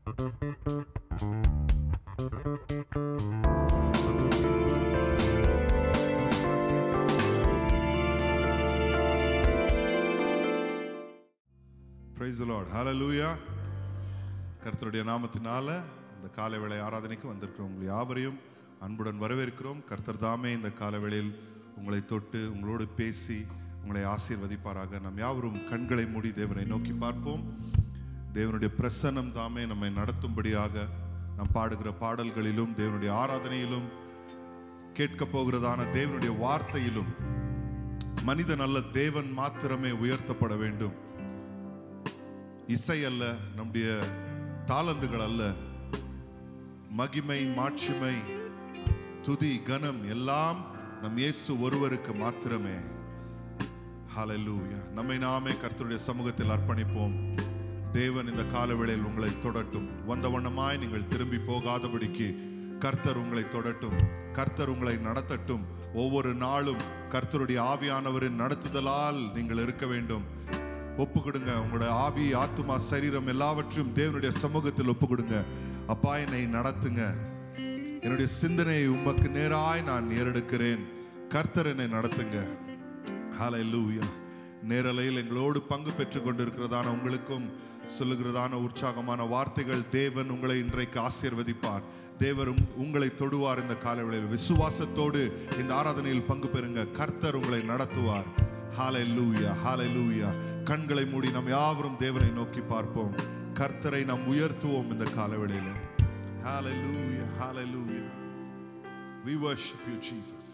Price Lord ஹalleluya கர்த்தருடைய நாமத்தினால இந்த காலை வேளை ஆராதனைக்கு வந்திருக்கிறோம் உங்களை யாவரையும் அன்புடன் வரவேற்கிறோம் கர்த்தர் தாமே இந்த காலை வேளையில் உங்களை தொட்டு உங்களோடு பேசி உங்களை ஆசீர்வதிப்பாராக நம் யாவரும் கண்களை மூடி தேவனை நோக்கி பார்ப்போம் தேவனுடைய பிரசன்னம் தாமே நம்மை நடத்தும்படியாக நாம் பாடுகிற பாடல்களிலும் தேவனுடைய ஆராதனையிலும் கேட்க போகிறதான தேவனுடைய வார்த்தையிலும் மனிதன் அல்ல தேவன் மாத்திரமே உயர்த்தப்பட வேண்டும் இசை அல்ல நம்முடைய தாளந்துகள் அல்ல மகிமை மாட்சிமை துதி கனம் எல்லாம் நம் இயேசு ஒருவருக்கு மாத்திரமே ஹalleluya நம்மை நாமே கர்த்தருடைய சமூகத்தில் அர்ப்பணிப்போம் தேவன் இந்த காலவேளையில் உங்களை தொடட்டும் வந்த வண்ணமாய் நீங்கள் திரும்பி போகாதபடிக்கு கர்த்தர் உங்களை தொடட்டும் கர்த்தர் உங்களை நடத்தட்டும் ஒவ்வொரு நாளும் கர்த்தருடைய ஆவியானவரின் நடத்துதலால் நீங்கள் இருக்க வேண்டும் ஒப்பு கொடுங்க உங்களோட ஆவி ஆத்துமா சரீரம் எல்லாவற்றையும் தேவனுடைய சமூகத்தில் ஒப்பு கொடுங்க அப்பா என்னை நடத்துங்க என்னுடைய சிந்தனையை உமக்கு நேராய் நான் ஏறெடுக்கிறேன் கர்த்தர் என்னை நடத்துங்க ஹalleluya நேரலையில் எங்களோடு பங்கு பெற்று கொண்டிருக்கிறதான உங்களுக்கும் சொல்லுகிறதான உற்சாகமான வார்த்தைகள் தேவன் உங்களை இன்றைக்கு ஆசீர்வதிப்பார் தேவர் உங்- உங்களை தொடுவார் இந்த காலவேளையில் விசுவாசத்தோடு இந்த ஆராதனையில் பங்கு பெறுங்க கர்த்தர் உங்களை நடத்துவார் ஹalleluya ஹalleluya கண்களை மூடி நாம் யாவரும் தேவனை நோக்கி பார்ப்போம் கர்த்தரை நாம் உயர்த்துவோம் இந்த காலவேளையில் ஹalleluya ஹalleluya we worship you jesus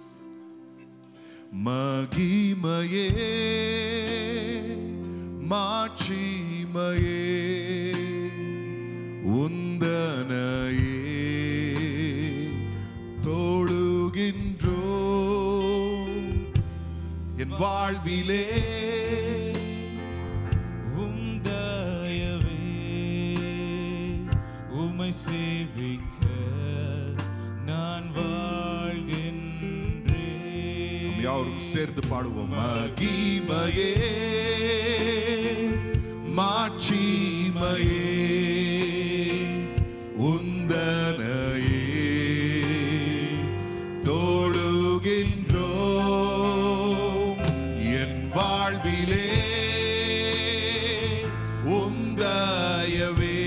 மகிமையே மாட்சிமையே உந்தனையே தொழுகின்றோ என் வாழ்விலே உம் தயவே உமை சேவிக்க நான் வாழ்கின்றேன் நாம் யாவரும் சேர்ந்து பாடுவோம் மகிமையே மாட்சிமையே உந்தனையே தோழுகின்றோ என் வாழ்விலே உந்தயவே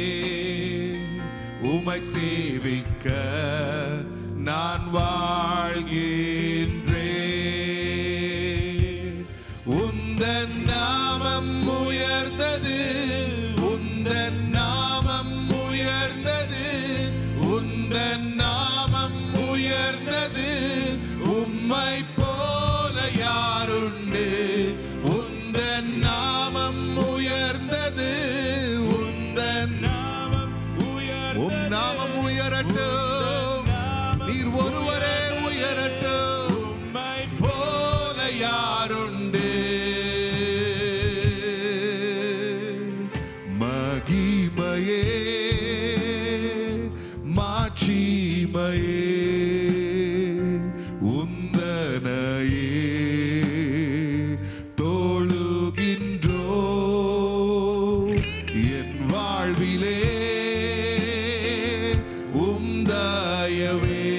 உமை சேவிக்க நான் வாழ்கின்றேன் உந்தன் நாமம் உயர்ந்தது உந்தன் நாமம் உயர்ந்தது உந்தன் நாமம் உயர்ந்தது உம்மை போல யாருண்டு உந்தன் நாமம் உயர்ந்தது உந்தன் நாமம் உயர்ந்தது. உம் நாமம் உயரட்டும் நீர் ஒருவரே உயரட்டும் உம்மை போல யாருண்டு மகிமையே மாட்சிமையே உந்தனையே தோழுகின்றோ என் வாழ்விலே உந்தயவே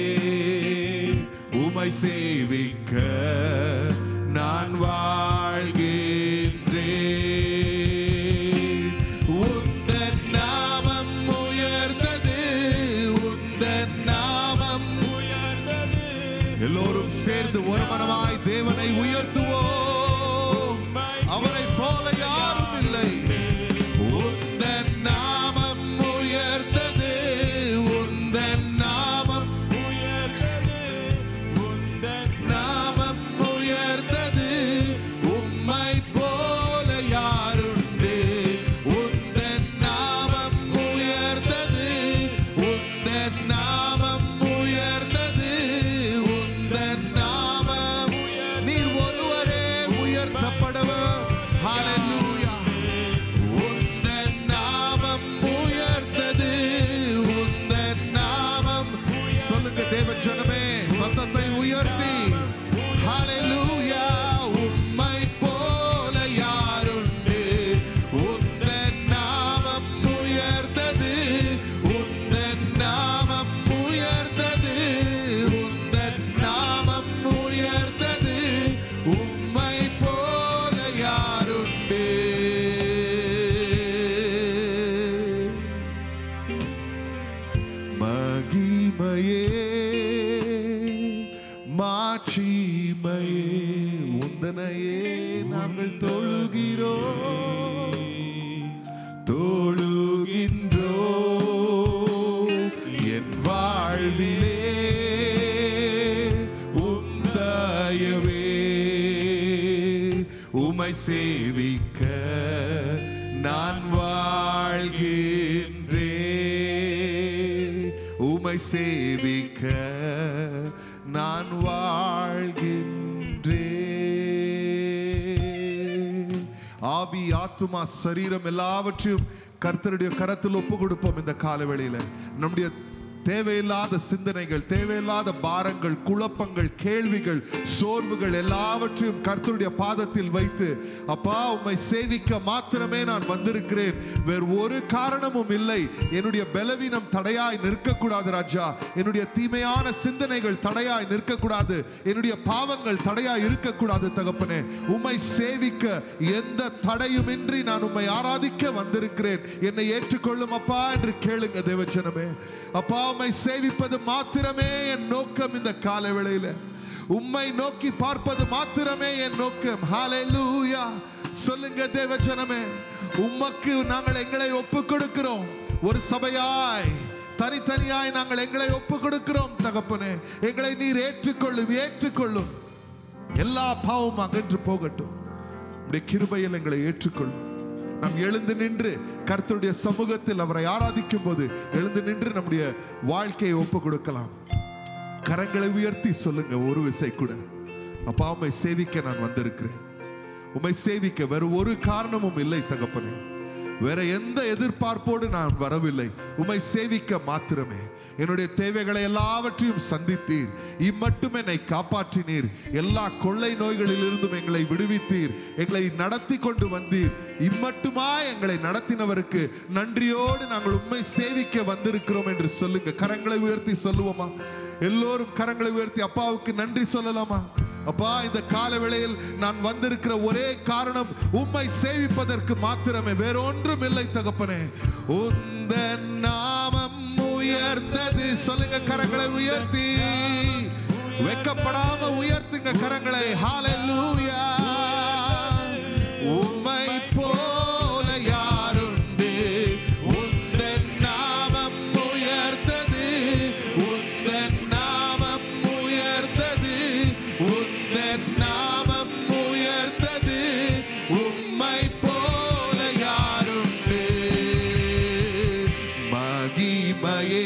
உமை சேவிக்க நான் வாழ்கின்றேன் உந்தன் நாமம் தொழுகின்றோ என் வாழ்விலே உம் தயவே உமை சேவிக்க நான் வாழ்கின்றேன் உமை சேவிக்க நான் வாழ்கின்றேன் ஆவி ஆத்துமா சரீரம் எல்லாவற்றையும் கர்த்தருடைய கரத்தில் ஒப்பு கொடுப்போம் இந்த காலவெளியில நம்முடைய தேவையில்லாத சிந்தனைகள் தேவையில்லாத பாரங்கள் குழப்பங்கள் கேள்விகள் சோர்வுகள் எல்லாவற்றையும் கர்த்தருடைய பாதத்தில் வைத்து அப்பா உம்மை சேவிக்க மாத்திரமே நான் வந்திருக்கிறேன் வேறு ஒரு காரணமும் இல்லை என்னுடைய பலவீனம் தடையாய் நிற்கக்கூடாது ராஜா என்னுடைய தீமையான சிந்தனைகள் தடையாய் நிற்கக்கூடாது என்னுடைய பாவங்கள் தடையாய் இருக்கக்கூடாது தகப்பனே உம்மை சேவிக்க எந்த தடையுமின்றி நான் உம்மை ஆராதிக்க வந்திருக்கிறேன் என்னை ஏற்றுக்கொள்ளும் அப்பா என்று கேளுங்க தேவச்சனமே அப்பா உம்மை சேவிப்பது மாத்திரமே என் நோக்கம் இந்த கால வேளையில உம்மை நோக்கி பார்ப்பது மாத்திரமே என் நோக்கம் ஹalleluya சொல்லுங்க தேவஜனமே உமக்கு நாங்கள் எங்களை ஒப்பு கொடுக்கிறோம் ஒரு சபையாய் தனித்தனியாய் நாங்கள் எங்களை ஒப்பு கொடுக்கிறோம் தகப்பனே எங்களை நீர் ஏற்றுக்கொள்ளும் ஏற்றுக்கொள்ளும் எல்லா பாவமும் அகன்று போகட்டும் உடைய கிருபையில் எங்களை ஏற்றுக்கொள்ளும் நாம் எழுந்து நின்று கர்த்தருடைய சமூகத்தில் அவரை ஆராதிக்கும் போது எழுந்து நின்று நம்முடைய வாழ்க்கையை ஒப்பு கொடுக்கலாம் கரங்களை உயர்த்தி சொல்லுங்க ஒரு விசை கூட அப்பா உம்மை சேவிக்க நான் வந்திருக்கிறேன் உம்மை சேவிக்க வேறு ஒரு காரணமும் இல்லை தகப்பனே வேற எந்த எதிர்பார்ப்போடு நான் வரவில்லை உம்மை சேவிக்க மாத்திரமே என்னுடைய தேவைகளை எல்லாவற்றையும் சந்தித்தீர் இம்மட்டும் என்னை காப்பாற்றினீர் எல்லா கொள்ளை நோய்களிலிருந்தும் எங்களை விடுவித்தீர் எங்களை நடத்தி கொண்டு வந்தீர் இம்மட்டுமா எங்களை நடத்தினவருக்கு நன்றியோடு நாங்கள் உண்மை சேவிக்க வந்திருக்கிறோம் என்று சொல்லுங்க கரங்களை உயர்த்தி சொல்லுவோமா எல்லோரும் கரங்களை உயர்த்தி அப்பாவுக்கு நன்றி சொல்லலாமா அப்பா இந்த கால வேளையில் நான் வந்திருக்கிற ஒரே காரணம் உம்மை சேவிப்பதற்கு மாத்திரமே வேறொன்றும் இல்லை தகப்பனே உந்த நாமம் உயர்ந்தது சொல்லுங்க கரங்களை உயர்த்தி வெக்கப்படாம உயர்த்துங்க கரங்களை ஹalleluya உம்மை போல யாருண்டு உந்தன் நாமம் உயர்ந்தது உந்தன் நாமம் உயர்ந்தது உந்தன் நாமம் உயர்ந்தது உம்மை போல யாருண்டு மகிமையே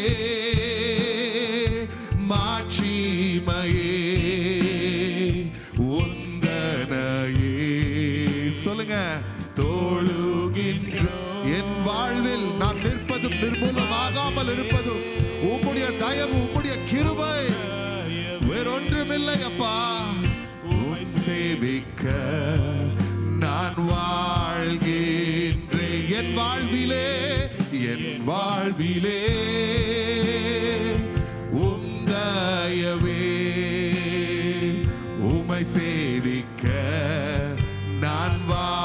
மாட்சிமையே உந்தனையே சொல்லுங்க தோழுகின்றோ என் வாழ்வில் நான் நிற்பதும் நிர்மூலமாகாமல் இருப்பதும் உம்முடைய தயவு உம்முடைய கிருபை வேறொன்றுமில்லை அப்பா உம் சேவிக்க நான் வாழ்கின்றேன் என் வாழ்விலே என் வாழ்விலே உம் தயவே உமை சேவிக்க நான்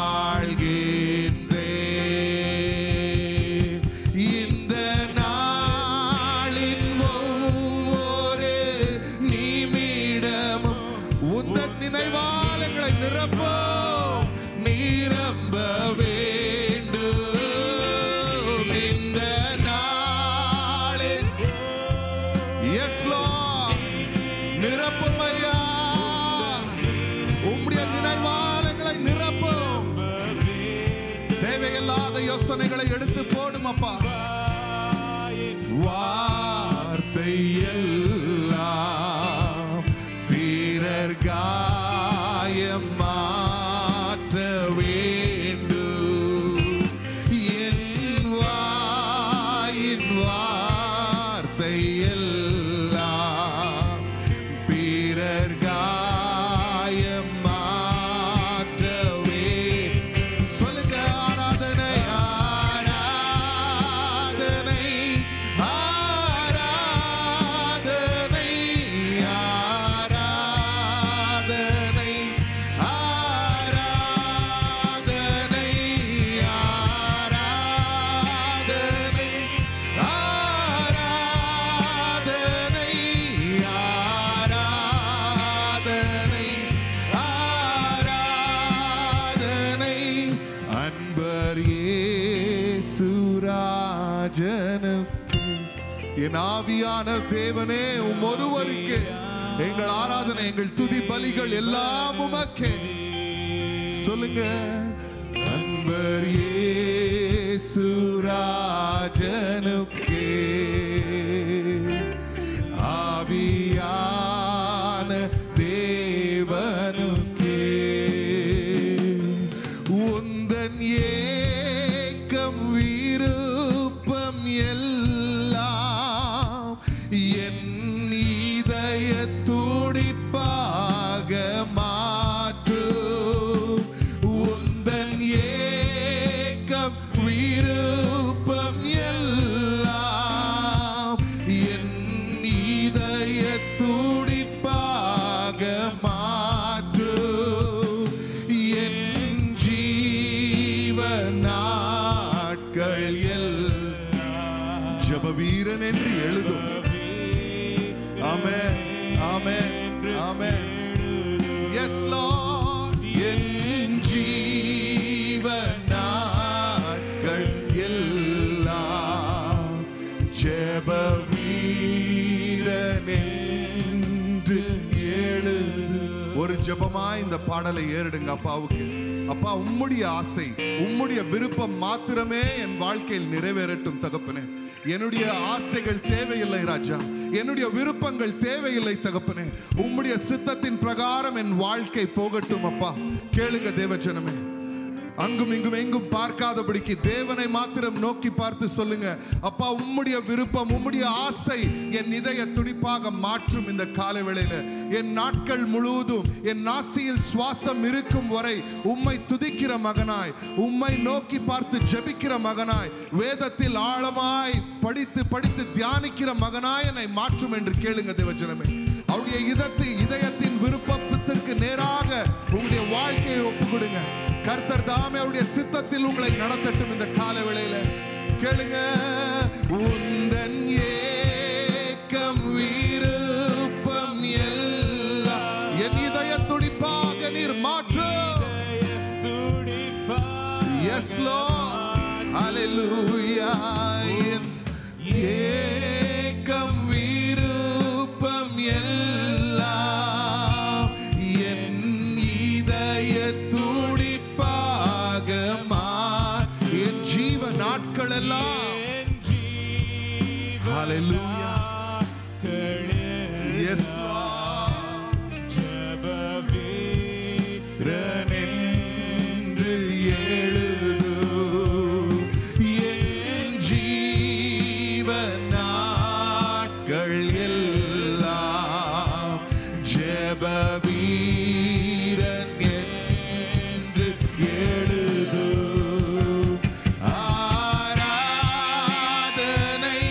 வாழ்கின்றேன் இந்த நாளின் ஒவ்வொரு நிமிடமும் உந்தன் நினைவால் எங்களை நிரப்போம் நிரம்ப வேண்டும் இந்த நாளின் எஸ் நிரப்பும் ஐயா உம்முடைய நினைவாளங்களை நிரப்பும் தேவையில்லாத யோசனைகளை எடுத்து போடும் அப்பா வார்த்தை எல்லாம் பிறர் காயம் மாற்ற வேண்டும் என் வாயின் வார்த்தை எல்லாம் பிறர் காயம் மாற்றவே சொல்லுங்க ஆராதனை ஆராதனை ஆராதனை ராஜனுக்கு என் ஆவியான தேவனே உம் ஒருவருக்கு எங்கள் ஆராதனை எங்கள் துதி பலிகள் எல்லாம் உமக்கே சொல்லுங்க அன்பர் இயேசு ராஜனுக்கே ஆவியான தேவனுக்கே உந்தன் ஏக்கம் விருப்பம் எல்லாம் என் இதய துடிப்பாக மாற்று உந்தன் ஏக்கம் விருப்பம் எல்லாம் என் இதய துடிப்பாக மாற்று என் ஜீவ நாட்கள் எல்லாம் ஜப வீரன் என்று எழுதும் ஆமென் ஆமென் ஆமென் எஸ் லார்ட் என் ஜீவ நாட்கள் எல்லாம் ஜெப வீரன் என்று எழுது ஒரு ஜெபமா இந்த பாடலை ஏறிடுங்க அப்பாவுக்கு அப்பா உம்முடைய ஆசை உம்முடைய விருப்பம் மாத்திரமே என் வாழ்க்கையில் நிறைவேறட்டும் தகப்பனே என்னுடைய ஆசைகள் தேவையில்லை ராஜா என்னுடைய விருப்பங்கள் தேவையில்லை தகப்பனே உம்முடைய சித்தத்தின் பிரகாரம் என் வாழ்க்கை போகட்டும் அப்பா கேளுங்க தேவஜனமே அங்கும் இங்கும் எங்கும் பார்க்காதபடிக்கு தேவனை மாத்திரம் நோக்கி பார்த்து சொல்லுங்க அப்பா உம்முடைய விருப்பம் உம்முடைய ஆசை என் இதய துடிப்பாக மாற்றும் இந்த காலை வேளையில என் நாட்கள் முழுவதும் என் நாசியில் சுவாசம் இருக்கும் வரை உம்மை துதிக்கிற மகனாய் உம்மை நோக்கி பார்த்து ஜெபிக்கிற மகனாய் வேதத்தில் ஆழமாய் படித்து படித்து தியானிக்கிற மகனாய் என்னை மாற்றும் என்று கேளுங்க தேவஜனமே அவருடைய இதத்து இதயத்தின் விருப்பத்திற்கு நேராக உங்களுடைய வாழ்க்கையை ஒப்பு கொடுங்க கர்த்தர் தாமே அவருடைய சித்தத்தில் உங்களை நடத்தட்டும் இந்த கால வேளையில கேளுங்க உந்தன் ஏக்கம் விருப்பம் எல்லாம் என் இதய துடிப்பாக நீர் மாற்று எஸ் ஹalleluya என் ஏக்கம் விருப்பம் எல்லாம் என் இதய துடிப்பாக மா என் ஜீவ நாட்கள் எல்லாம் ஹalleluya எஸ் என்று எழுது என் ஜீவ நாட்கள் எல்லாம் ஜெப வீரன் என்று எழுது ஆராதனை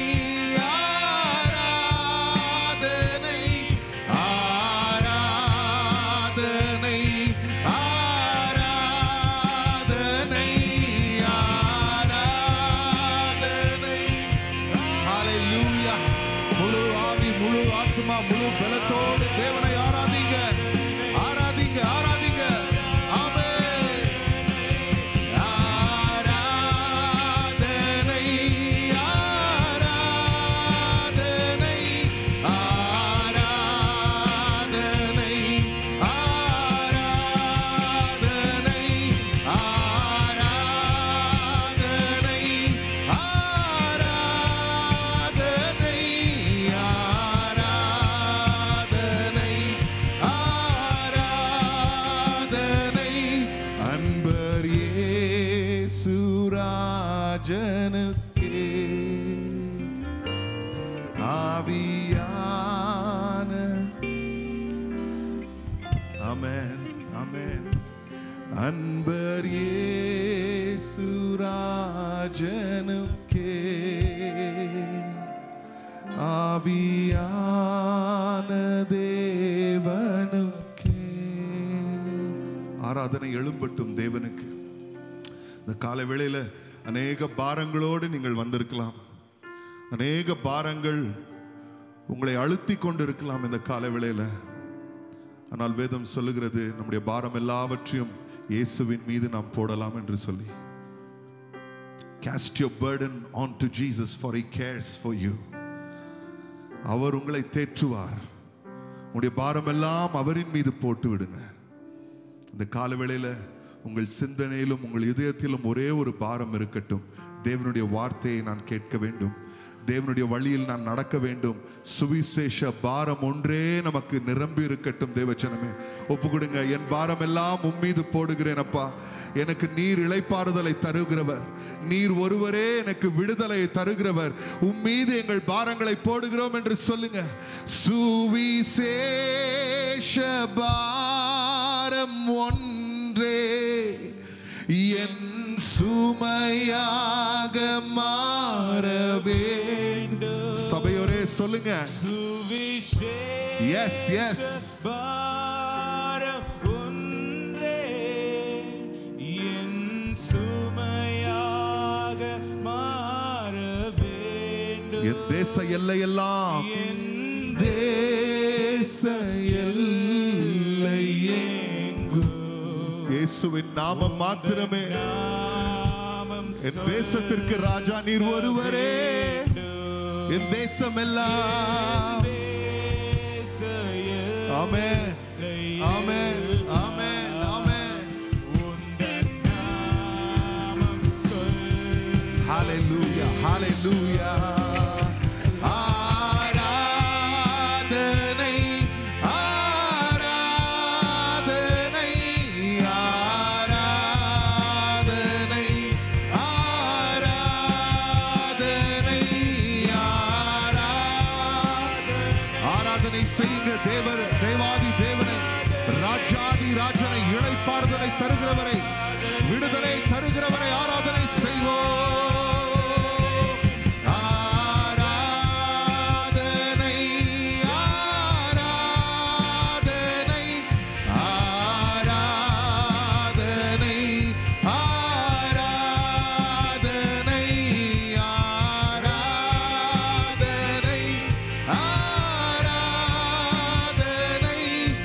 ஆராதனை ஆராதனை ஆராதனை ஆராதனை ஹalleluya முழு ஆவி முழு ஆத்மா முழு பலத்தோடு தேவனை ஆராதிங்க ஆராதிங்க ஆராதிங்க ஆமென் ஆராதனை ஆராதனை ஆராதனை ஆராதனை ஆராதனை ஆராதனை ஆராதனை ஆராதனை அன்பர் இயேசு ராஜனுக்கே ஆவியான அமேன் அமேன் அன்பர் இயேசு ராஜனுக்கே ஆவியான தேவனுக்கே ஆராதனை எழும்பட்டும் தேவனுக்கு இந்த காலை வேளையில அநேக பாரங்களோடு நீங்கள் வந்திருக்கலாம் அநேக பாரங்கள் உங்களை அழுத்தி கொண்டு இருக்கலாம் இந்த காலை வேளையில ஆனால் வேதம் சொல்லுகிறது நம்முடைய பாரம் எல்லாவற்றையும் இயேசுவின் மீது நாம் போடலாம் என்று சொல்லி Cast your burden onto Jesus for he cares for you. அவர் உங்களை தேற்றுவார் உங்களுடைய பாரமெல்லாம் அவரின் மீது போட்டு விடுங்க இந்த காலவேளையில உங்கள் சிந்தனையிலும் உங்கள் இதயத்திலும் ஒரே ஒரு பாரம் இருக்கட்டும் தேவனுடைய வார்த்தையை நான் கேட்க வேண்டும் தேவனுடைய வழியில் நான் நடக்க வேண்டும் சுவிசேஷ பாரம் ஒன்றே நமக்கு நிரம்பி இருக்கட்டும் தேவச்சனமே ஒப்பு கொடுங்க என் பாரம் எல்லாம் உம்மீது போடுகிறேன் அப்பா எனக்கு நீர் இளைப்பாறுதலை தருகிறவர் நீர் ஒருவரே எனக்கு விடுதலை தருகிறவர் உம்மீது எங்கள் பாரங்களை போடுகிறோம் என்று சொல்லுங்க சுவிசேஷ பாரம் ஒன்றே என் சுமையாக மாற வேண்டும் சபையோரே சொல்லுங்க Yes, yes. பாரம் ஒன்றே என் சுமையாக மாற வேண்டும் என் தேச எல்லையெல்லாம் என் தேச எல்லை எங்கும் இயேசுவின் நாமம் மாத்திரமே நாமம் என் தேசத்திற்கு ராஜா நீர் ஒருவரே என் தேசம் எல்லாம் ஆமென் ஆமென் ஆமென் ஆமென் ஹalleluya ஹalleluya ஆராதனை ஆராதனை ஆராதனை ஆராதனை ஆராதனை செய்யுங்க தேவர் தேவாதி தேவனை ராஜாதி ராஜனை இளைப்பாறுதலை தருகிறவரை விடுதலை தருகிறவரை ஆராதனை செய்வோம் ஆராதனை ஆராதனை ஆராதனை ஆராதனை ஆராதனை ஆராதனை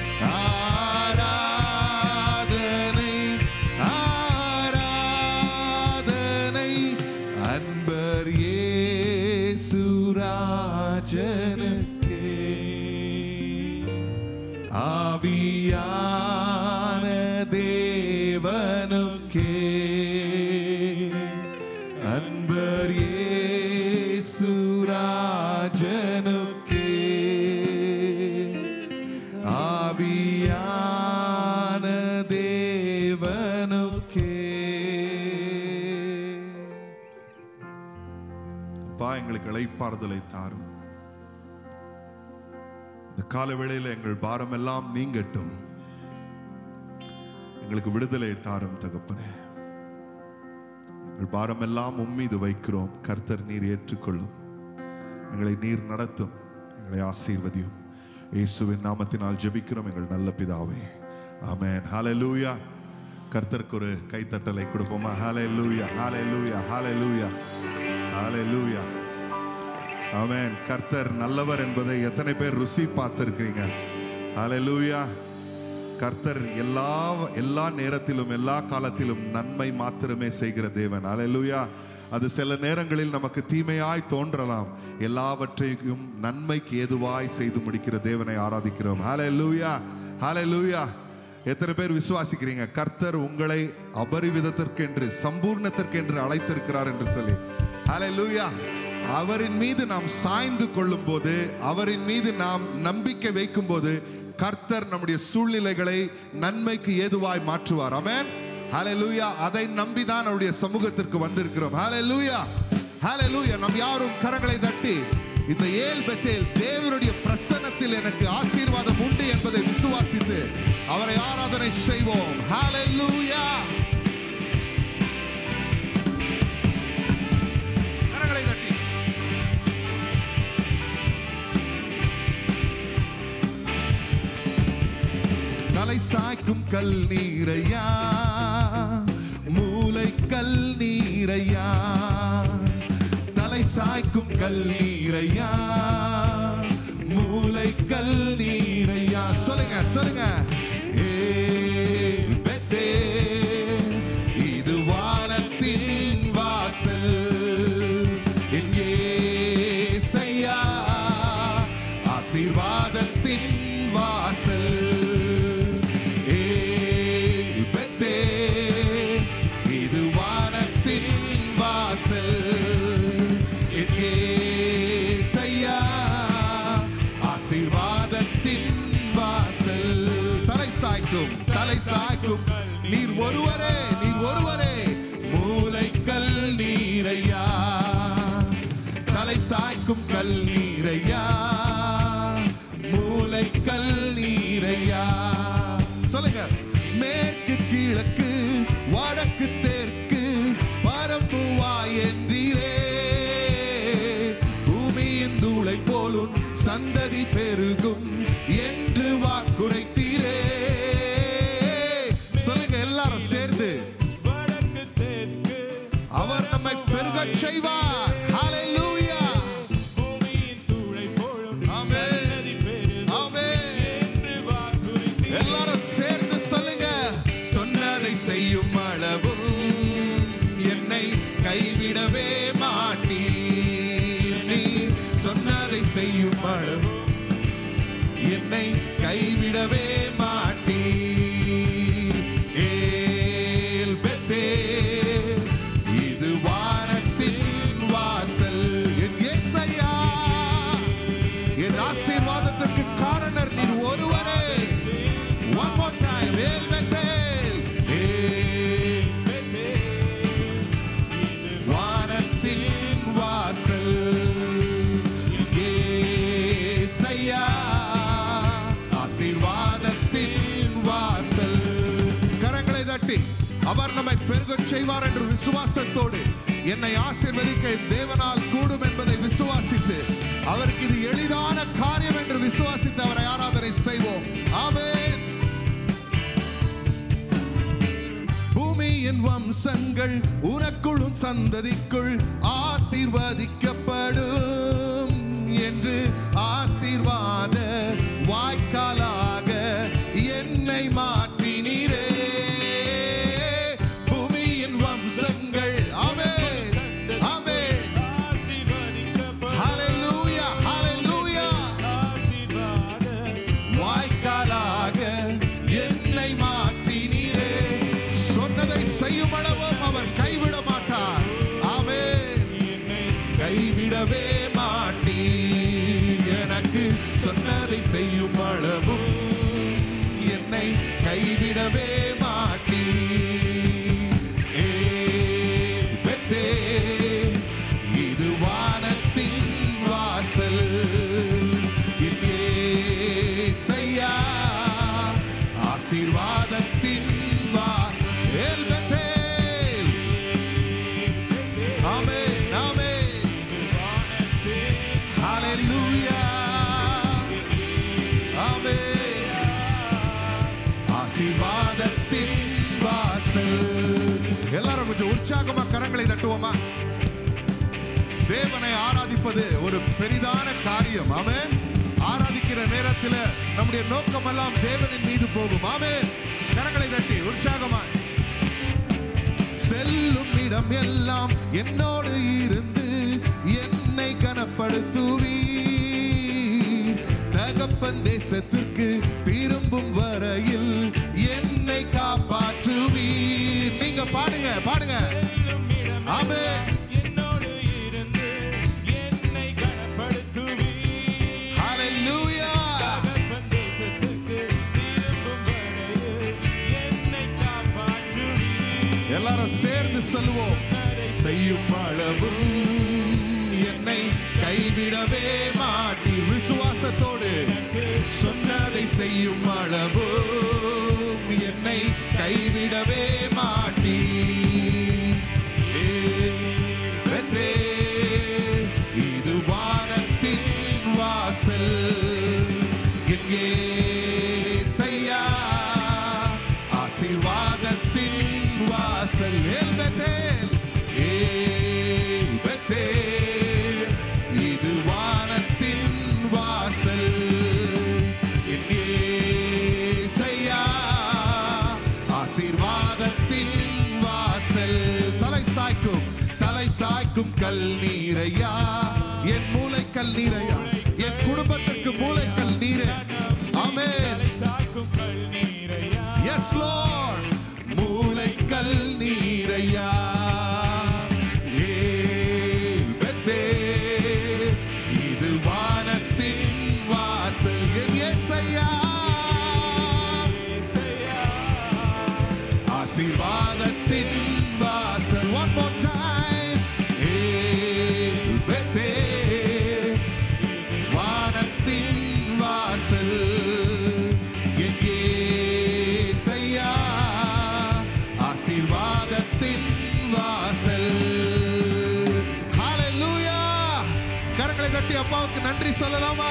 ஆராதனை ஆராதனை அன்பர் இயேசுராஜனுக்கே ஆவியான தேவனுக்கே அன்பர் இயேசுராஜனுக்கே ஆவியான தேவனுக்கே அப்பா எங்களுக்கு இளைப்பாறுதலை தாரும் இந்த கால வேளையில எங்கள் பாரம் எல்லாம் நீங்கட்டும் எங்களுக்கு விடுதலை தாரும் தகப்பனே எங்கள் பாரம் எல்லாம் உம்மீது வைக்கிறோம் கர்த்தர் நீர் ஏற்றுக்கொள்ளும் எங்களை நீர் நடத்தும் எங்களை ஆசீர்வதியும் இயேசுவின் நாமத்தினால் ஜெபிக்கிறோம் எங்கள் நல்ல பிதாவே ஆமென் ஹalleluya கர்த்தருக்கு ஒரு கைத்தட்டலை கொடுப்போமா ஹalleluya ஹalleluya ஹalleluya ஹalleluya ஆமென் கர்த்தர் நல்லவர் என்பதை எத்தனை பேர் ருசி பார்த்திருக்கீங்க ஹalleluya கர்த்தர் எல்லா எல்லா நேரத்திலும் எல்லா காலத்திலும் நன்மை மாத்திரமே செய்கிற தேவன் ஹalleluya அது சில நேரங்களில் நமக்கு தீமையாய் தோன்றலாம் எல்லாவற்றையும் நன்மைக்கு ஏதுவாய் செய்து முடிக்கிற தேவனை ஆராதிக்கிறோம் ஹalleluya ஹalleluya எத்தனை பேர் விசுவாசிக்கிறீங்க கர்த்தர் உங்களை அபரிவிதத்திற்கென்று சம்பூர்ணத்திற்கென்று அழைத்திருக்கிறார் என்று சொல்லி ஹalleluya அவரின் மீது நாம் சாய்ந்து கொள்ளும் போது அவரின் மீது நாம் நம்பிக்கை வைக்கும் போது கர்த்தர் நம்முடைய சூழ்நிலைகளை நன்மைக்கு ஏதுவாய் மாற்றுவார் ஆமென் ஹalleluya அதை நம்பிதான் அவருடைய சமூகத்திற்கு வந்திருக்கிறோம் ஹalleluya ஹalleluya நாம் யாரும் கரங்களை தட்டி இந்த ஏல் பெத்தேல் தேவனுடைய பிரசன்னத்தில் எனக்கு ஆசீர்வாதம் உண்டு என்பதை விசுவாசித்து அவரை ஆராதனை செய்வோம் ஹalleluya கரங்களை தட்டி தலை சாய்க்கும் கல் நீரையா மூளை கல் நீரையா தலை சாய்க்கும் கல் நீரையா மூளை கல் நீரையா சொல்லுங்க சொல்லுங்க ஏ பெத்தே இது வானத்தின் வாசல் தலை சாய்க்கும் கல் நீரையா மூளை கல் நீரையா சொல்லுங்க மேற்கு கிழக்கு வடக்கு தெற்கு பரம்புவா என்றீரே பூமியின் தூளை போலும் சந்ததி பெருகும் என்று வாக்குரைத்தீரே சொல்லுங்க எல்லாரும் சேர்ந்து வடக்கு தெற்கு அவர் நம்மை பெருகச் செய்வார் ஹalleluya பூமியின் தூளை போலும் ஆமென். சந்ததி பெருகும் ஆமென் என்று வாக்குறுதி எல்லாரும் சேர்ந்து சொல்லுங்க சொன்னதை செய்யும் அளவும் என்னை கைவிடவே மாட்டீர் நீ சொன்னதை செய்யும் அளவும் என்னை கைவிடவே மாட்டீர் ஏல் பெத்தேல், இது வானத்தின் வாசல் என் இயேசையா என் ஆசீர்வாதத்திற்கு காரணர் நீர் ஒருவரே One more time. El Betel. El வானத்தின் வாசல் ஏசையா ஆசீர்வாதத்தின் வாசல் கரங்களை தட்டி அவர் நம்மை பெருகச் செய்வார் என்று விசுவாசத்தோடு என்னை ஆசீர்வதிக்க என் தேவனால் கூடும் என்பதை விசுவாசித்து அவருக்கு இது எளிதான காரியம் என்று விசுவாசித்து அவரை ஆராதனை செய்வோம் ஆமென் பூமியின் வம்சங்கள் உனக்குள்ளும் சந்ததிக்குள் ஆசீர்வதிக்கப்படும் என்று ஆசீர்வாத வாய்க்காலாக என்னை மாற்றினீரே பூமியின் வம்சங்கள் அவே அவே ஆசீர்வதிக்கப்படும் ஹalleluya ஹalleluya ஆசீர்வாத வாய்க்காலாக என்னை மாற்றினீரே சொன்னதை செய்யும் அளவும் அவர் கைவிட மாட்டார் ஆமென் என்னை கைவிடவே மாட்டீர் எனக்கு சொன்னதை செய்யும் அளவும் என்னை கைவிடவே மாட்டீர் ஏன் பெத்தேன், இது வானத்தின் வாசல் என் இயேசையா, ஆசீர்வாதத்தின் வா ஏல் பெத்தேல். ஆமென், ஆமென். Hallelujah. ஆமென். ஆசீர்வாதத்தின் வாசல் எல்லாரும் கொஞ்சம் உற்சாகமா கரங்களை தட்டுவோமா தேவனை ஆராதிப்பது ஒரு பெரிதான காரியம் ஆமென் ஆராதிக்கிற நேரத்தில் நம்முடைய நோக்கம் எல்லாம் தேவனின் மீது போகும் ஆமென் கரங்களை தட்டி உற்சாகமா செல்லும் இடம் எல்லாம் என்னோடு இருந்து என்னை கனப்படுத்துவீர் தகப்பன் தேசத்திற்கு திரும்பும் வரையில் என்னை காப்பாற்றுவீர் நீங்க பாடுங்க பாடுங்க செல்லும் இடமெல்லாம் ஆமென். என்னோடு இருந்து என்னை கனப்படுத்துவீர். ஹalleluya தகப்பன் தேசத்துக்கு திரும்பும் வரையில் என்னை காப்பாற்றுவீர். எல்லாரும் சேர்ந்து சொல்லுவோம் செய்யும் அளவும் என்னை கைவிடவே மாட்டி விசுவாசத்தோடு சொன்னதை செய்யும் அளவும் என்னை கைவிடவே மாட்டி பெற்றே இது வானத்தின் வாசல் என் இயேசையா, ஆசீர்வாதத்தின் வாசல் ஏல் பெத்தேல், ஏல் பெத்தேல், இது வானத்தின் வாசல் என் இயேசையா, ஆசீர்வாதத்தின் வாசல் தலை சாய்க்கும் தலை சாய்க்கும் கல் நீரையா என் மூளை கல் நீரையா என் குடும்பத்திற்கு மூளை கல் நீரே ஆமென் தலை சாய்க்கும் கண்ணீரையா. எஸ் லார்ட் மூளை கல் நீரையா ஏல் பெத்தேல், இது வானத்தின் வாசல் என் இயேசையா ஆசீர்வாதத்தின் வாசல் one more time El Bethel, உயர்த்தி அப்பாவுக்கு நன்றி சொல்லலாமா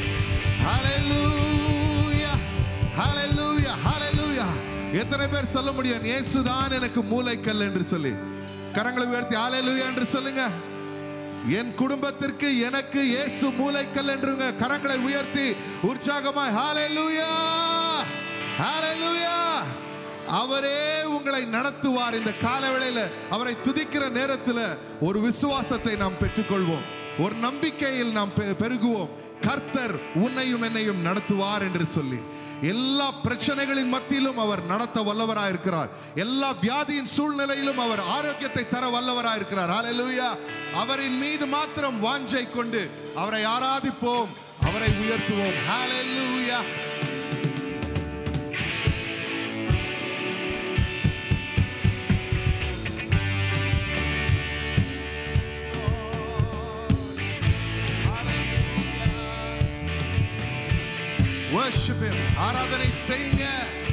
ஹalleluya ஹalleluya ஹalleluya எத்தனை பேர் சொல்ல முடியும் இயேசுதான் எனக்கு மூளைக்கல் என்று சொல்லி கரங்களை உயர்த்தி ஹalleluya என்று சொல்லுங்க என் குடும்பத்திற்கு எனக்கு இயேசு மூளைக்கல் என்றுங்க கரங்களை உயர்த்தி உற்சாகமாய் ஹalleluya ஹalleluya அவரே உங்களை நடத்துவார் இந்த காலவேளையில அவரை துதிக்கிற நேரத்தில் ஒரு விசுவாசத்தை நாம் பெற்றுக்கொள்வோம் ஒரு நம்பிக்கையில் நாம் பெ- பெருகுவோம் கர்த்தர் உன்னையும் என்னையும் நடத்துவார் என்று சொல்லி எல்லா பிரச்சனைகளின் மத்தியிலும் அவர் நடத்த வல்லவராய் இருக்கிறார் எல்லா வியாதியின் சூழ்நிலையிலும் அவர் ஆரோக்கியத்தை தர வல்லவராய் இருக்கிறார் ஹalleluya அவரின் மீது மாத்திரம் வாஞ்சை கொண்டு அவரை ஆராதிப்போம் அவரை உயர்த்துவோம் ஹalleluya Worship him. ஆராதனை செய்யுங்க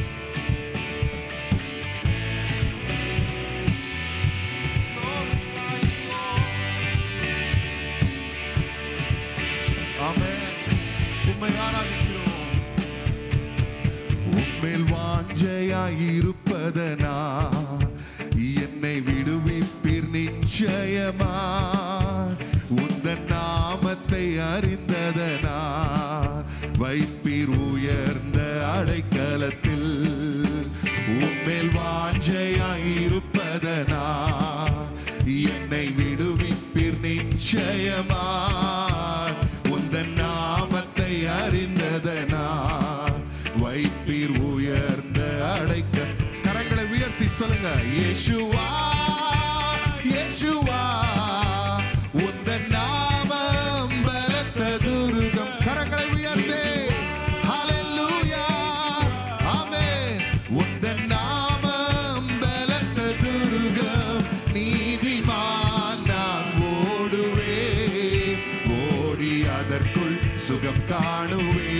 ஆமென். உம்மை ஆராதிக்கிறோம் உம்மேல் வாஞ்சையாயிருப்பதனா என்னை விடுவிப்பீர் நிச்சயமா உந்த நாமத்தை அறிந்ததனா வைப்பீர் உயர்ந்த அடைக்கலத்தில் உம்மேல் வாஞ்சையாயிருப்பதனா என்னை விடுவிப்பீர் நிச்சயமா உந்த நாமத்தை அறிந்ததனா வைப்பீர் உயர்ந்த அடைக்க கரங்களை உயர்த்தி சொல்லுங்க இயேசுவா இயேசுவா உந்த நாமம் பலத்த துருகம் கரங்களை உயர்த்தி ஹalleluya ஆமென் உந்த நாமம் பலத்த துருகம் நீதிமான் நான் ஓடுவே ஓடி அதற்குள் சுகம் காணுவே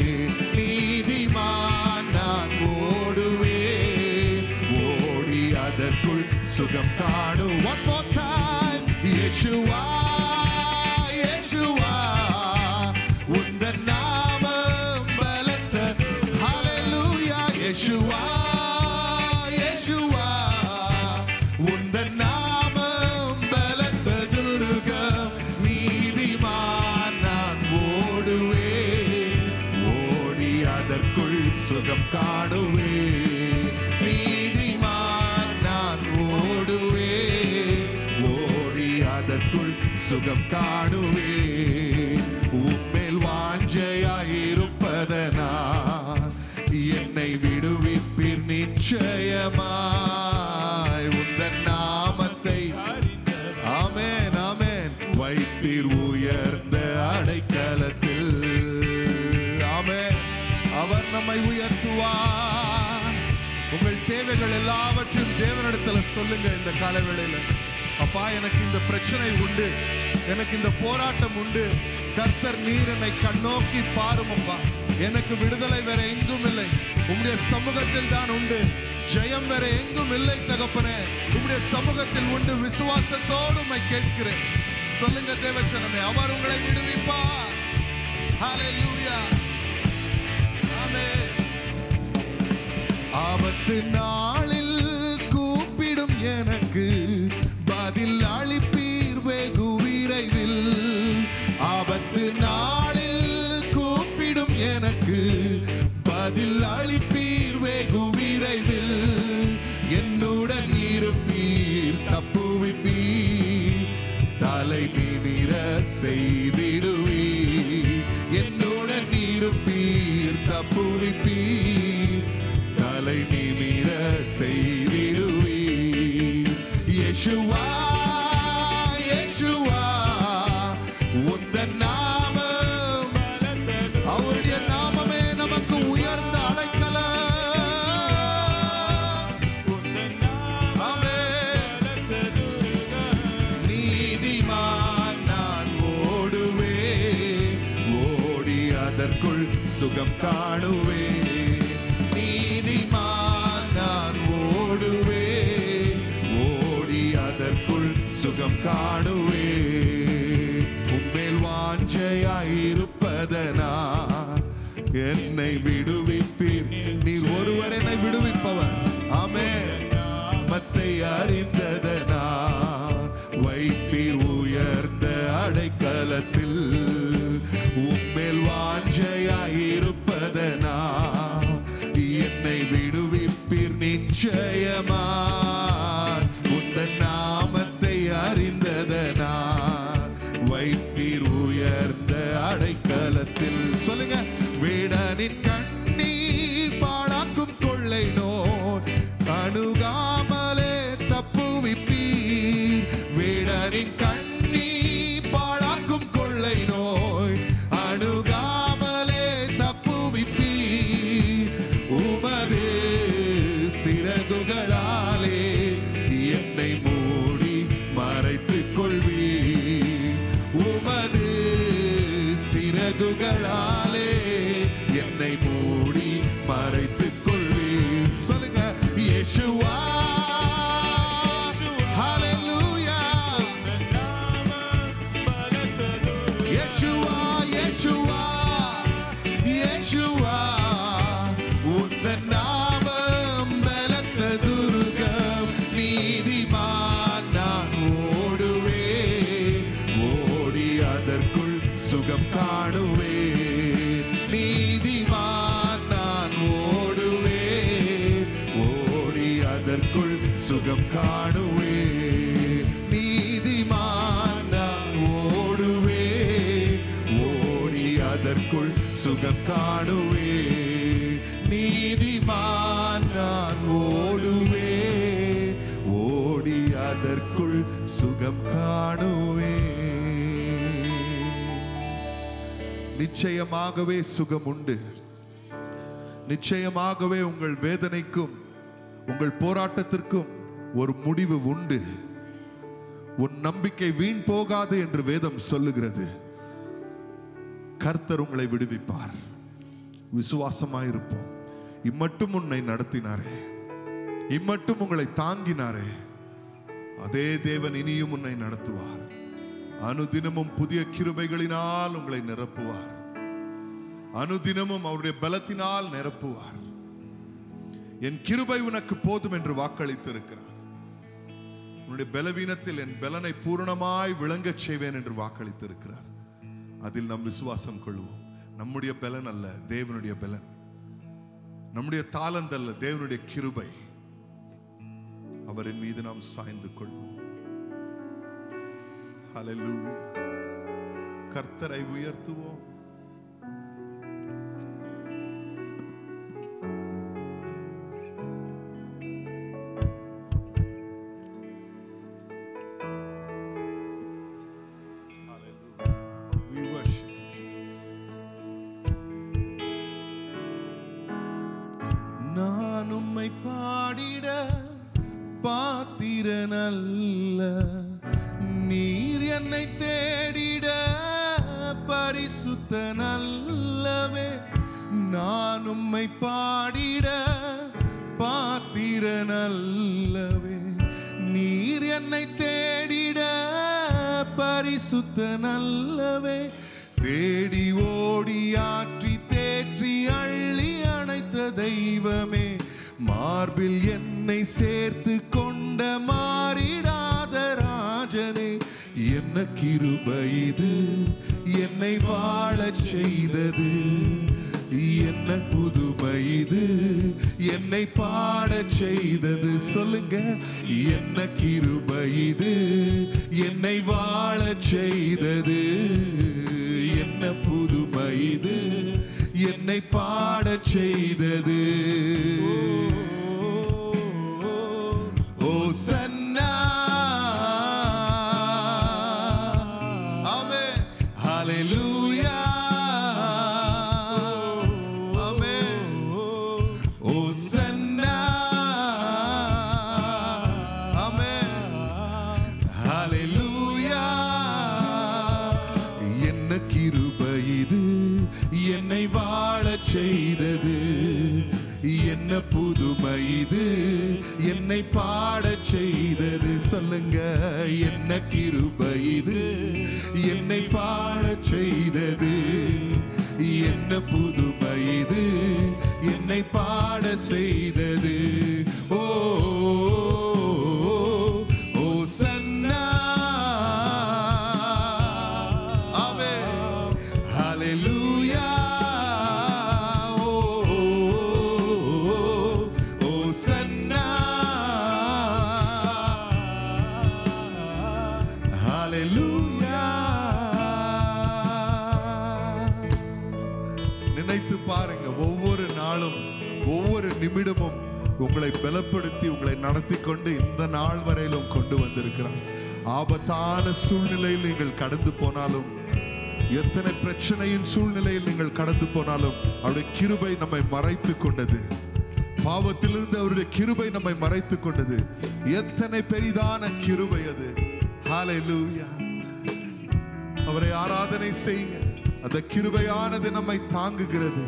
நீதிமான் நான் ஓடுவே ஓடி அதற்குள் சுகம் காணு one more time இயேசுவா இயேசுவா உந்தன் நாமம் பலத்த ஹalleluya இயேசுவா இயேசுவா உந்தன் நாமம் பலத்த துருகம் நீதிமான் நான் ஓடுவே ஓடி அதற்குள் சுகம் காணுவே நீதிமான் நான் ஓடுவே ஓடி அதற்குள் சுகம் காணுவே உம்மேல் வாஞ்சையாயிருப்பதனா என்னை விடுவிப்பீர் நிச்சயமாய் உந்தன் நாமத்தை ஆமென் ஆமென் வைப்பீர் உயர்ந்த அடைக்கலத்தில் ஆமென் அவர் நம்மை உயர்த்துவார் உங்கள் தேவைகள் எல்லாவற்றையும் தேவனிடத்துல சொல்லுங்க இந்த காலவேளையில அப்பா எனக்கு இந்த பிரச்சனை உண்டு எனக்கு இந்த போராட்டம் உண்டு கர்த்தர் நீர் என்னை கண்ணோக்கி பாரும் அப்பா எனக்கு விடுதலை வேற எங்கும் இல்லை உம்முடைய சமூகத்தில் தான் உண்டு ஜெயம் வேற எங்கும் இல்லை தகப்பனே உம்முடைய சமூகத்தில் உண்டு விசுவாசத்தோடு உம்மை கேட்கிறேன் சொல்லுங்க தேவச்சனமே அவர் உங்களை விடுவிப்பார் ஹalleluya ஆமென் ஆபத்து நாளில் கூப்பிடும் எனக்கு பதில் அளிப்பீர் வெகு விரைவில் ஆபத்து நாளில் கூப்பிடும் எனக்கு பதில் அளிப்பீர் வெகு விரைவில் என்னுடன் இருப்பீர் தப்புவிப்பீர் தலை நிமிர செய்திடுவீர் என்னுடன் இருப்பீர் தப்புவிப்பீர் தலை நிமிர செய்திடுவீர் யேசுவா யேசுவா உந்தன் நாமம் அவருடைய நாமமே நமக்கு உயர்ந்த அடைக்கலம் ஆமென் நீதிமான் நான் ஓடுவே ஓடி அதற்குள் சுகம் காணுவே நீதிமான் நான் ஓடுவே ஓடி அதற்குள் சுகம் காணுவே உம்மேல் வாஞ்ச வாஞ்சையாயிருப்பதனா என்னை விடுவிப்பீர் நீர் ஒருவர் என்னை விடுவிப்பவர் ஆமே மத்தை அறிந்ததனா வைப்பீர் உயர்ந்த அடைக்கலத்தில் உம்மேல் வாஞ்சையாயிருப்பதனா என்னை விடுவிப்பீர் நிச்சயமா உந்தன் நாமத்தை அறிந்ததனா வைப்பீர் உயர்ந்த அடைக்கலத்தில் சொல்லுங்க வேடனின் கண்ணீர் பாழாக்கும் கொள்ளை நோய் அணுகாமலே தப்புவிப்பீர் வேடனின் கண்ணீர் பாழாக்கும் கொள்ளை நோய் அணுகாமலே தப்புவிப்பீர் உமது சிறகுகளாலே என்னை மூடி மறைத்துக் கொள்வீர் உமது சிறகுகளாலே என்னை மூடி மறைத்துக் கொள்வீர் சொல்லுங்க இயேசுவா ஹalleluya இயேசுவா இயேசுவா இயேசுவா உந்தன் நாமம் பலத்த துர்கம் நீதிமான் நான் ஓடுவேன் ஓடி அதற்குள் சுகம் காணுவேன் நீதிமான் நான் ஓடுவேன் ஓடி அதற்குள் சுகம் காணுவேன் நீதிமான் நான் ஓடுவேன் ஓடி அதற்குள் சுகம் காணுவேன் நீதிமான் நான் ஓடுவேன் ஓடி அதற்குள் சுகம் காணுவேன் நிச்சயமாகவே சுகம் உண்டு நிச்சயமாகவே உங்கள் வேதனைக்கும் உங்கள் போராட்டத்திற்கும் ஒரு முடிவு உண்டு உன் நம்பிக்கை வீண் போகாது என்று வேதம் சொல்லுகிறது கர்த்தர் உங்களை விடுவிப்பார் விசுவாசமாயிருப்போம் இம்மட்டும் உன்னை நடத்தினாரே இம்மட்டும் உங்களை தாங்கினாரே அதே தேவன் இனியும் உன்னை நடத்துவார் அனுதினமும் புதிய கிருபைகளினால் உங்களை நிரப்புவார் அனுதினமும் அவருடைய பலத்தினால் நிரப்புவார் என் கிருபை உனக்கு போதும் என்று வாக்களித்திருக்கிறார் உன்னுடைய பலவீனத்தில் என் பலனை பூரணமாய் விளங்கச் செய்வேன் என்று வாக்களித்திருக்கிறார் அதில் நாம் விசுவாசம் கொள்வோம் நம்முடைய பலன் அல்ல தேவனுடைய பலன் நம்முடைய தாளந்து அல்ல தேவனுடைய கிருபை அவரின் மீது நாம் சாய்ந்து கொள்வோம் ஹalleluya கர்த்தரை உயர்த்துவோம் Hallelujah. We worship you, Jesus. நான் உம்மை பாடிட பாத்திரனல்ல நீர் என்னை தேடிட பரிசுத்த நல்லவே நான் உம்மை பாடிட பாத்திரனல்லவே நீர் என்னை தேடிட பரிசுத்த நல்லவே தேடி ஓடி ஆற்றி தேற்றி அள்ளி அணைத்த தெய்வமே மார்பில் என்னை சேர்த்து கொண்ட மாறிடாத ராஜனே என்ன கிருபை இது என்னை வாழச் செய்தது என்ன புதுமை இது என்னை பாடச் செய்தது சொல்லுங்க என்ன கிருபை இது என்னை வாழச் செய்தது என்ன புதுமை இது என்னை பாடச் செய்தது ஓ சன்னா ஆமென் ஹalleluya ஆமென் ஓ சன்னா ஆமென் ஹalleluya என்ன கிருபை இது என்னை வாழச் செய்தது என்ன புதுமை இது என்னை பாடச் செய்தது சொல்லுங்க என்ன கிருபை இது என்னை பாடச் செய்தது புதுமை இது என்னை பாட செய்தது ஓ ஓ சன்னா ஆமே ஹalleluya ஓ ஓ சன்னா ஹalleluya நினைத்து பாருங்க ஒவ்வொரு நாளும் ஒவ்வொரு நிமிடமும் உங்களை பலப்படுத்தி உங்களை நடத்தி கொண்டு இந்த நாள் வரையிலும் கொண்டு வந்திருக்கிறார் ஆபத்தான சூழ்நிலையில் நீங்கள் கடந்து போனாலும் எத்தனை பிரச்சனையின் சூழ்நிலையில் நீங்கள் கடந்து போனாலும் அவருடைய கிருபை நம்மை மறைத்து கொண்டது பாவத்திலிருந்து அவருடைய கிருபை நம்மை மறைத்து கொண்டது எத்தனை பெரிதான கிருபை அது ஹalleluya அவரை ஆராதனை செய்யுங்க அந்த கிருபையானது நம்மை தாங்குகிறது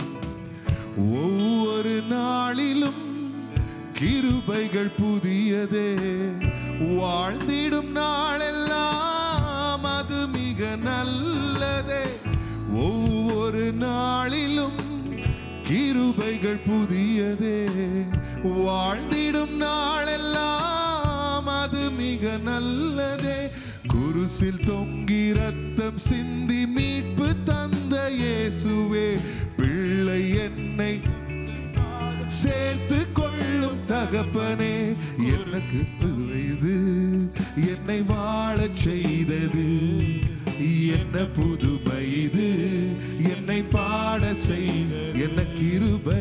ஒவ்வொரு நாளிலும் கிருபைகள் புதியதே வாழ்ந்திடும் நாளெல்லாம் அது மிக நல்லதே ஒவ்வொரு நாளிலும் கிருபைகள் புதியதே வாழ்ந்திடும் நாளெல்லாம் அது மிக நல்லதே குருசில் தொங்கி ரத்தம் சிந்தி மீட்பு தந்த இயேசுவே பிள்ளை என்னை சேர்த்து கொள்ளும் தகப்பனே எனக்கு இது என்னை வாழச் செய்தது என்ன புதுமை இது என்னை பாட செய் என்ன கிருபை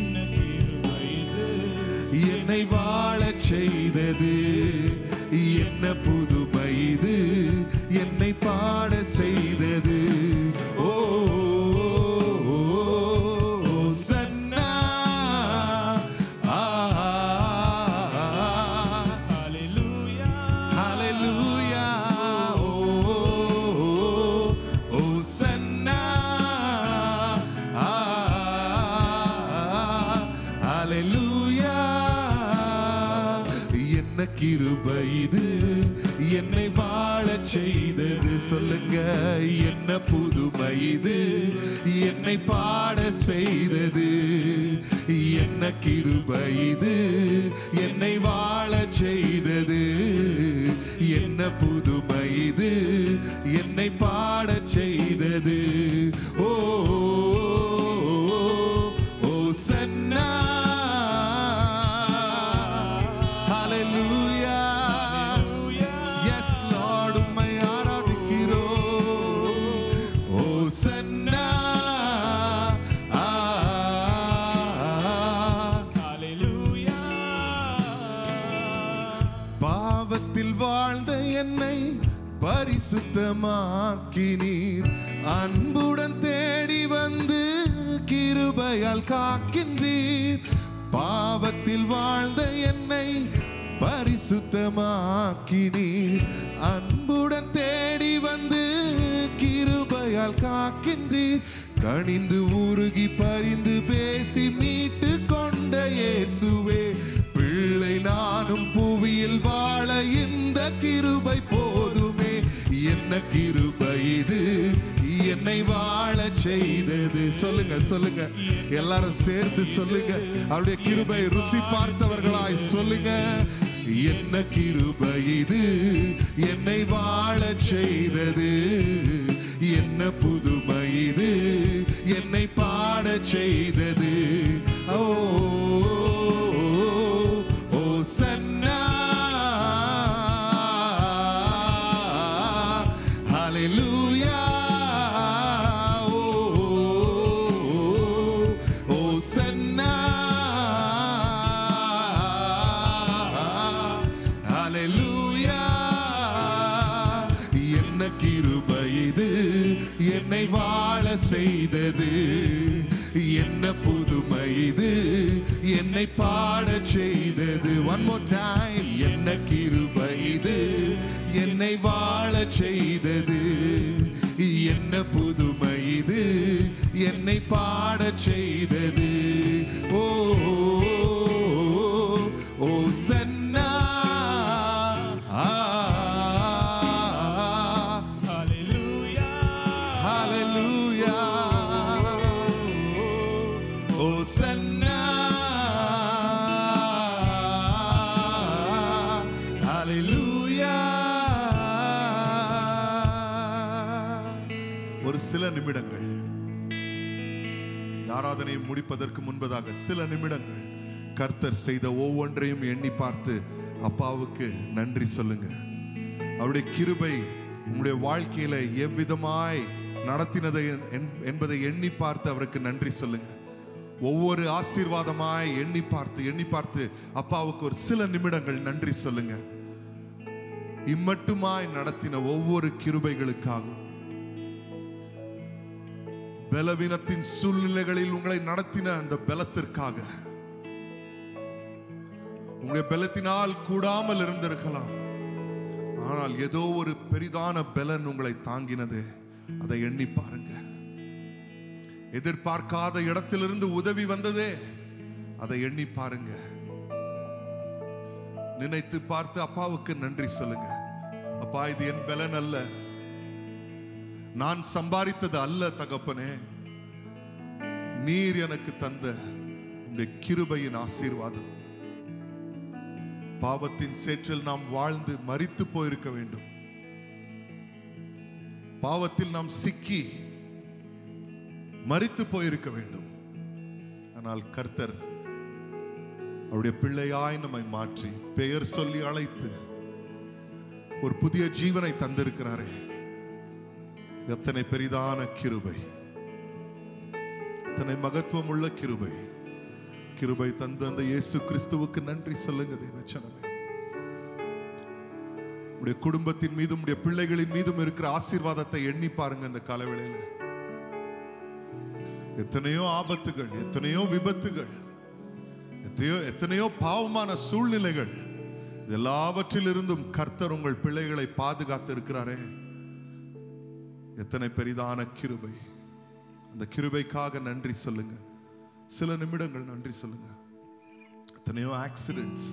என்னை வாழச் செய்தது என்ன புதுமை இது என்னை பாட செய்தது ஓ சன்னா ஆ Hallelujah. ஹalleluya ஓ ஓ சன்னா ஆ ஹalleluya என்ன கிருபை இது என்னை வாழச் செய்தது சொல்லுங்க என்ன புதுமை இது என்னை பாட செய்தது என்ன கிருபை இது என்னை வாழச் செய்தது என்ன புதுமை இது என்னை பாடச் செய்தது ஓ ஓ சன்னா ஹalleluya எஸ் லார்ட் உம்மை ஆராதிக்கிறோம் ஓ சன்னா ஆ பாவத்தில் வாழ்ந்த என்னை பரிசுத்தமாக்கினீர் அன்புடன் தேடி வந்து கிருபையால் காக்கின்றீர் பாவத்தில் வாழ்ந்த என்னை பரிசுத்தமாக்கினீர் அன்புடன் தேடி வந்து கிருபையால் காக்கின்றீர் கனிந்து உருகி பரிந்து பேசி மீட்டு கொண்ட இயேசுவே பிள்ளை நானும் புவியில் வாழ இந்த கிருபை போதுமே என்ன கிருபை இது என்னை வாழ செய்தது சொல்லுங்க சொல்லுங்க எல்லாரும் சேர்ந்து சொல்லுங்க அவருடைய கிருபை ருசி பார்த்தவர்களாய் சொல்லுங்க என்ன கிருபை இது என்னை வாழ செய்தது என்ன புதுமை இது என்னை பாட செய்தது ஓ ஓ சன்னா ஹalleluya ஓ ஓ சன்னா ஹalleluya என்ன கிருபை இது என்னை வாழ செய்தது என்ன புதுமை இது என்னை பாட செய்தது ஒன் மோர் டைம் என்ன கிருபை இது என்னை வாழ செய்தது என்ன புதுமை இது என்னை பாட செய்தது ஓ ஓ சன்னா ஆ Hallelujah. Hallelujah. ஒரு சில நிமிடங்கள் இந்த ஆராதனையை முடிப்பதற்கு முன்பதாக சில நிமிடங்கள் கர்த்தர் செய்த ஒவ்வொன்றையும் எண்ணி பார்த்து அப்பாவுக்கு நன்றி சொல்லுங்க அவருடைய கிருபை உங்களுடைய வாழ்க்கையில எவ்விதமாய் நடத்தினதை என்- என்பதை எண்ணி பார்த்து அவருக்கு நன்றி சொல்லுங்க ஒவ்வொரு ஆசீர்வாதமாய் எண்ணி பார்த்து எண்ணி பார்த்து அப்பாவுக்கு ஒரு சில நிமிடங்கள் நன்றி சொல்லுங்க இம்மட்டுமாய் நடத்தின ஒவ்வொரு கிருபைகளுக்காகவும் பலவீனத்தின் சூழ்நிலைகளில் உங்களை நடத்தின அந்த பலத்திற்காக உங்களுடைய பலத்தினால் கூடாமல் இருந்திருக்கலாம் ஆனால் ஏதோ ஒரு பெரிதான பலன் உங்களை தாங்கினது அதை எண்ணி பாருங்க எதிர்பார்க்காத இடத்திலிருந்து உதவி வந்ததே அதை எண்ணி பாருங்க நினைத்து பார்த்து அப்பாவுக்கு நன்றி சொல்லுங்க அப்பா இது என் பலன் அல்ல நான் சம்பாதித்தது அல்ல தகப்பனே நீர் எனக்கு தந்த உம்முடைய கிருபையின் ஆசீர்வாதம் பாவத்தின் சேற்றில் நாம் வாழ்ந்து மரித்து போயிருக்க வேண்டும் பாவத்தில் நாம் சிக்கி மரித்து போயிருக்க வேண்டும் ஆனால் கர்த்தர் அவருடைய பிள்ளையாய் நம்மை மாற்றி பெயர் சொல்லி அழைத்து ஒரு புதிய ஜீவனை தந்திருக்கிறாரே எத்தனை பெரிதான கிருபை எத்தனை மகத்துவம் உள்ள கிருபை கிருபை தந்த அந்த இயேசு கிறிஸ்துவுக்கு நன்றி சொல்லுங்க தேவச்சனமே உடைய குடும்பத்தின் மீதும் உடைய பிள்ளைகளின் மீதும் இருக்கிற ஆசீர்வாதத்தை எண்ணி பாருங்க இந்த காலவேளையில எத்தனையோ ஆபத்துகள் எத்தனையோ விபத்துகள் எத்தனையோ எத்தனையோ பாவமான சூழ்நிலைகள் இது எல்லாவற்றிலிருந்தும் கர்த்தர் உங்கள் பிள்ளைகளை பாதுகாத்து இருக்கிறாரே எத்தனை பெரிதான கிருபை அந்த கிருபைக்காக நன்றி சொல்லுங்க சில நிமிடங்கள் நன்றி சொல்லுங்க எத்தனையோ ஆக்சிடென்ட்ஸ்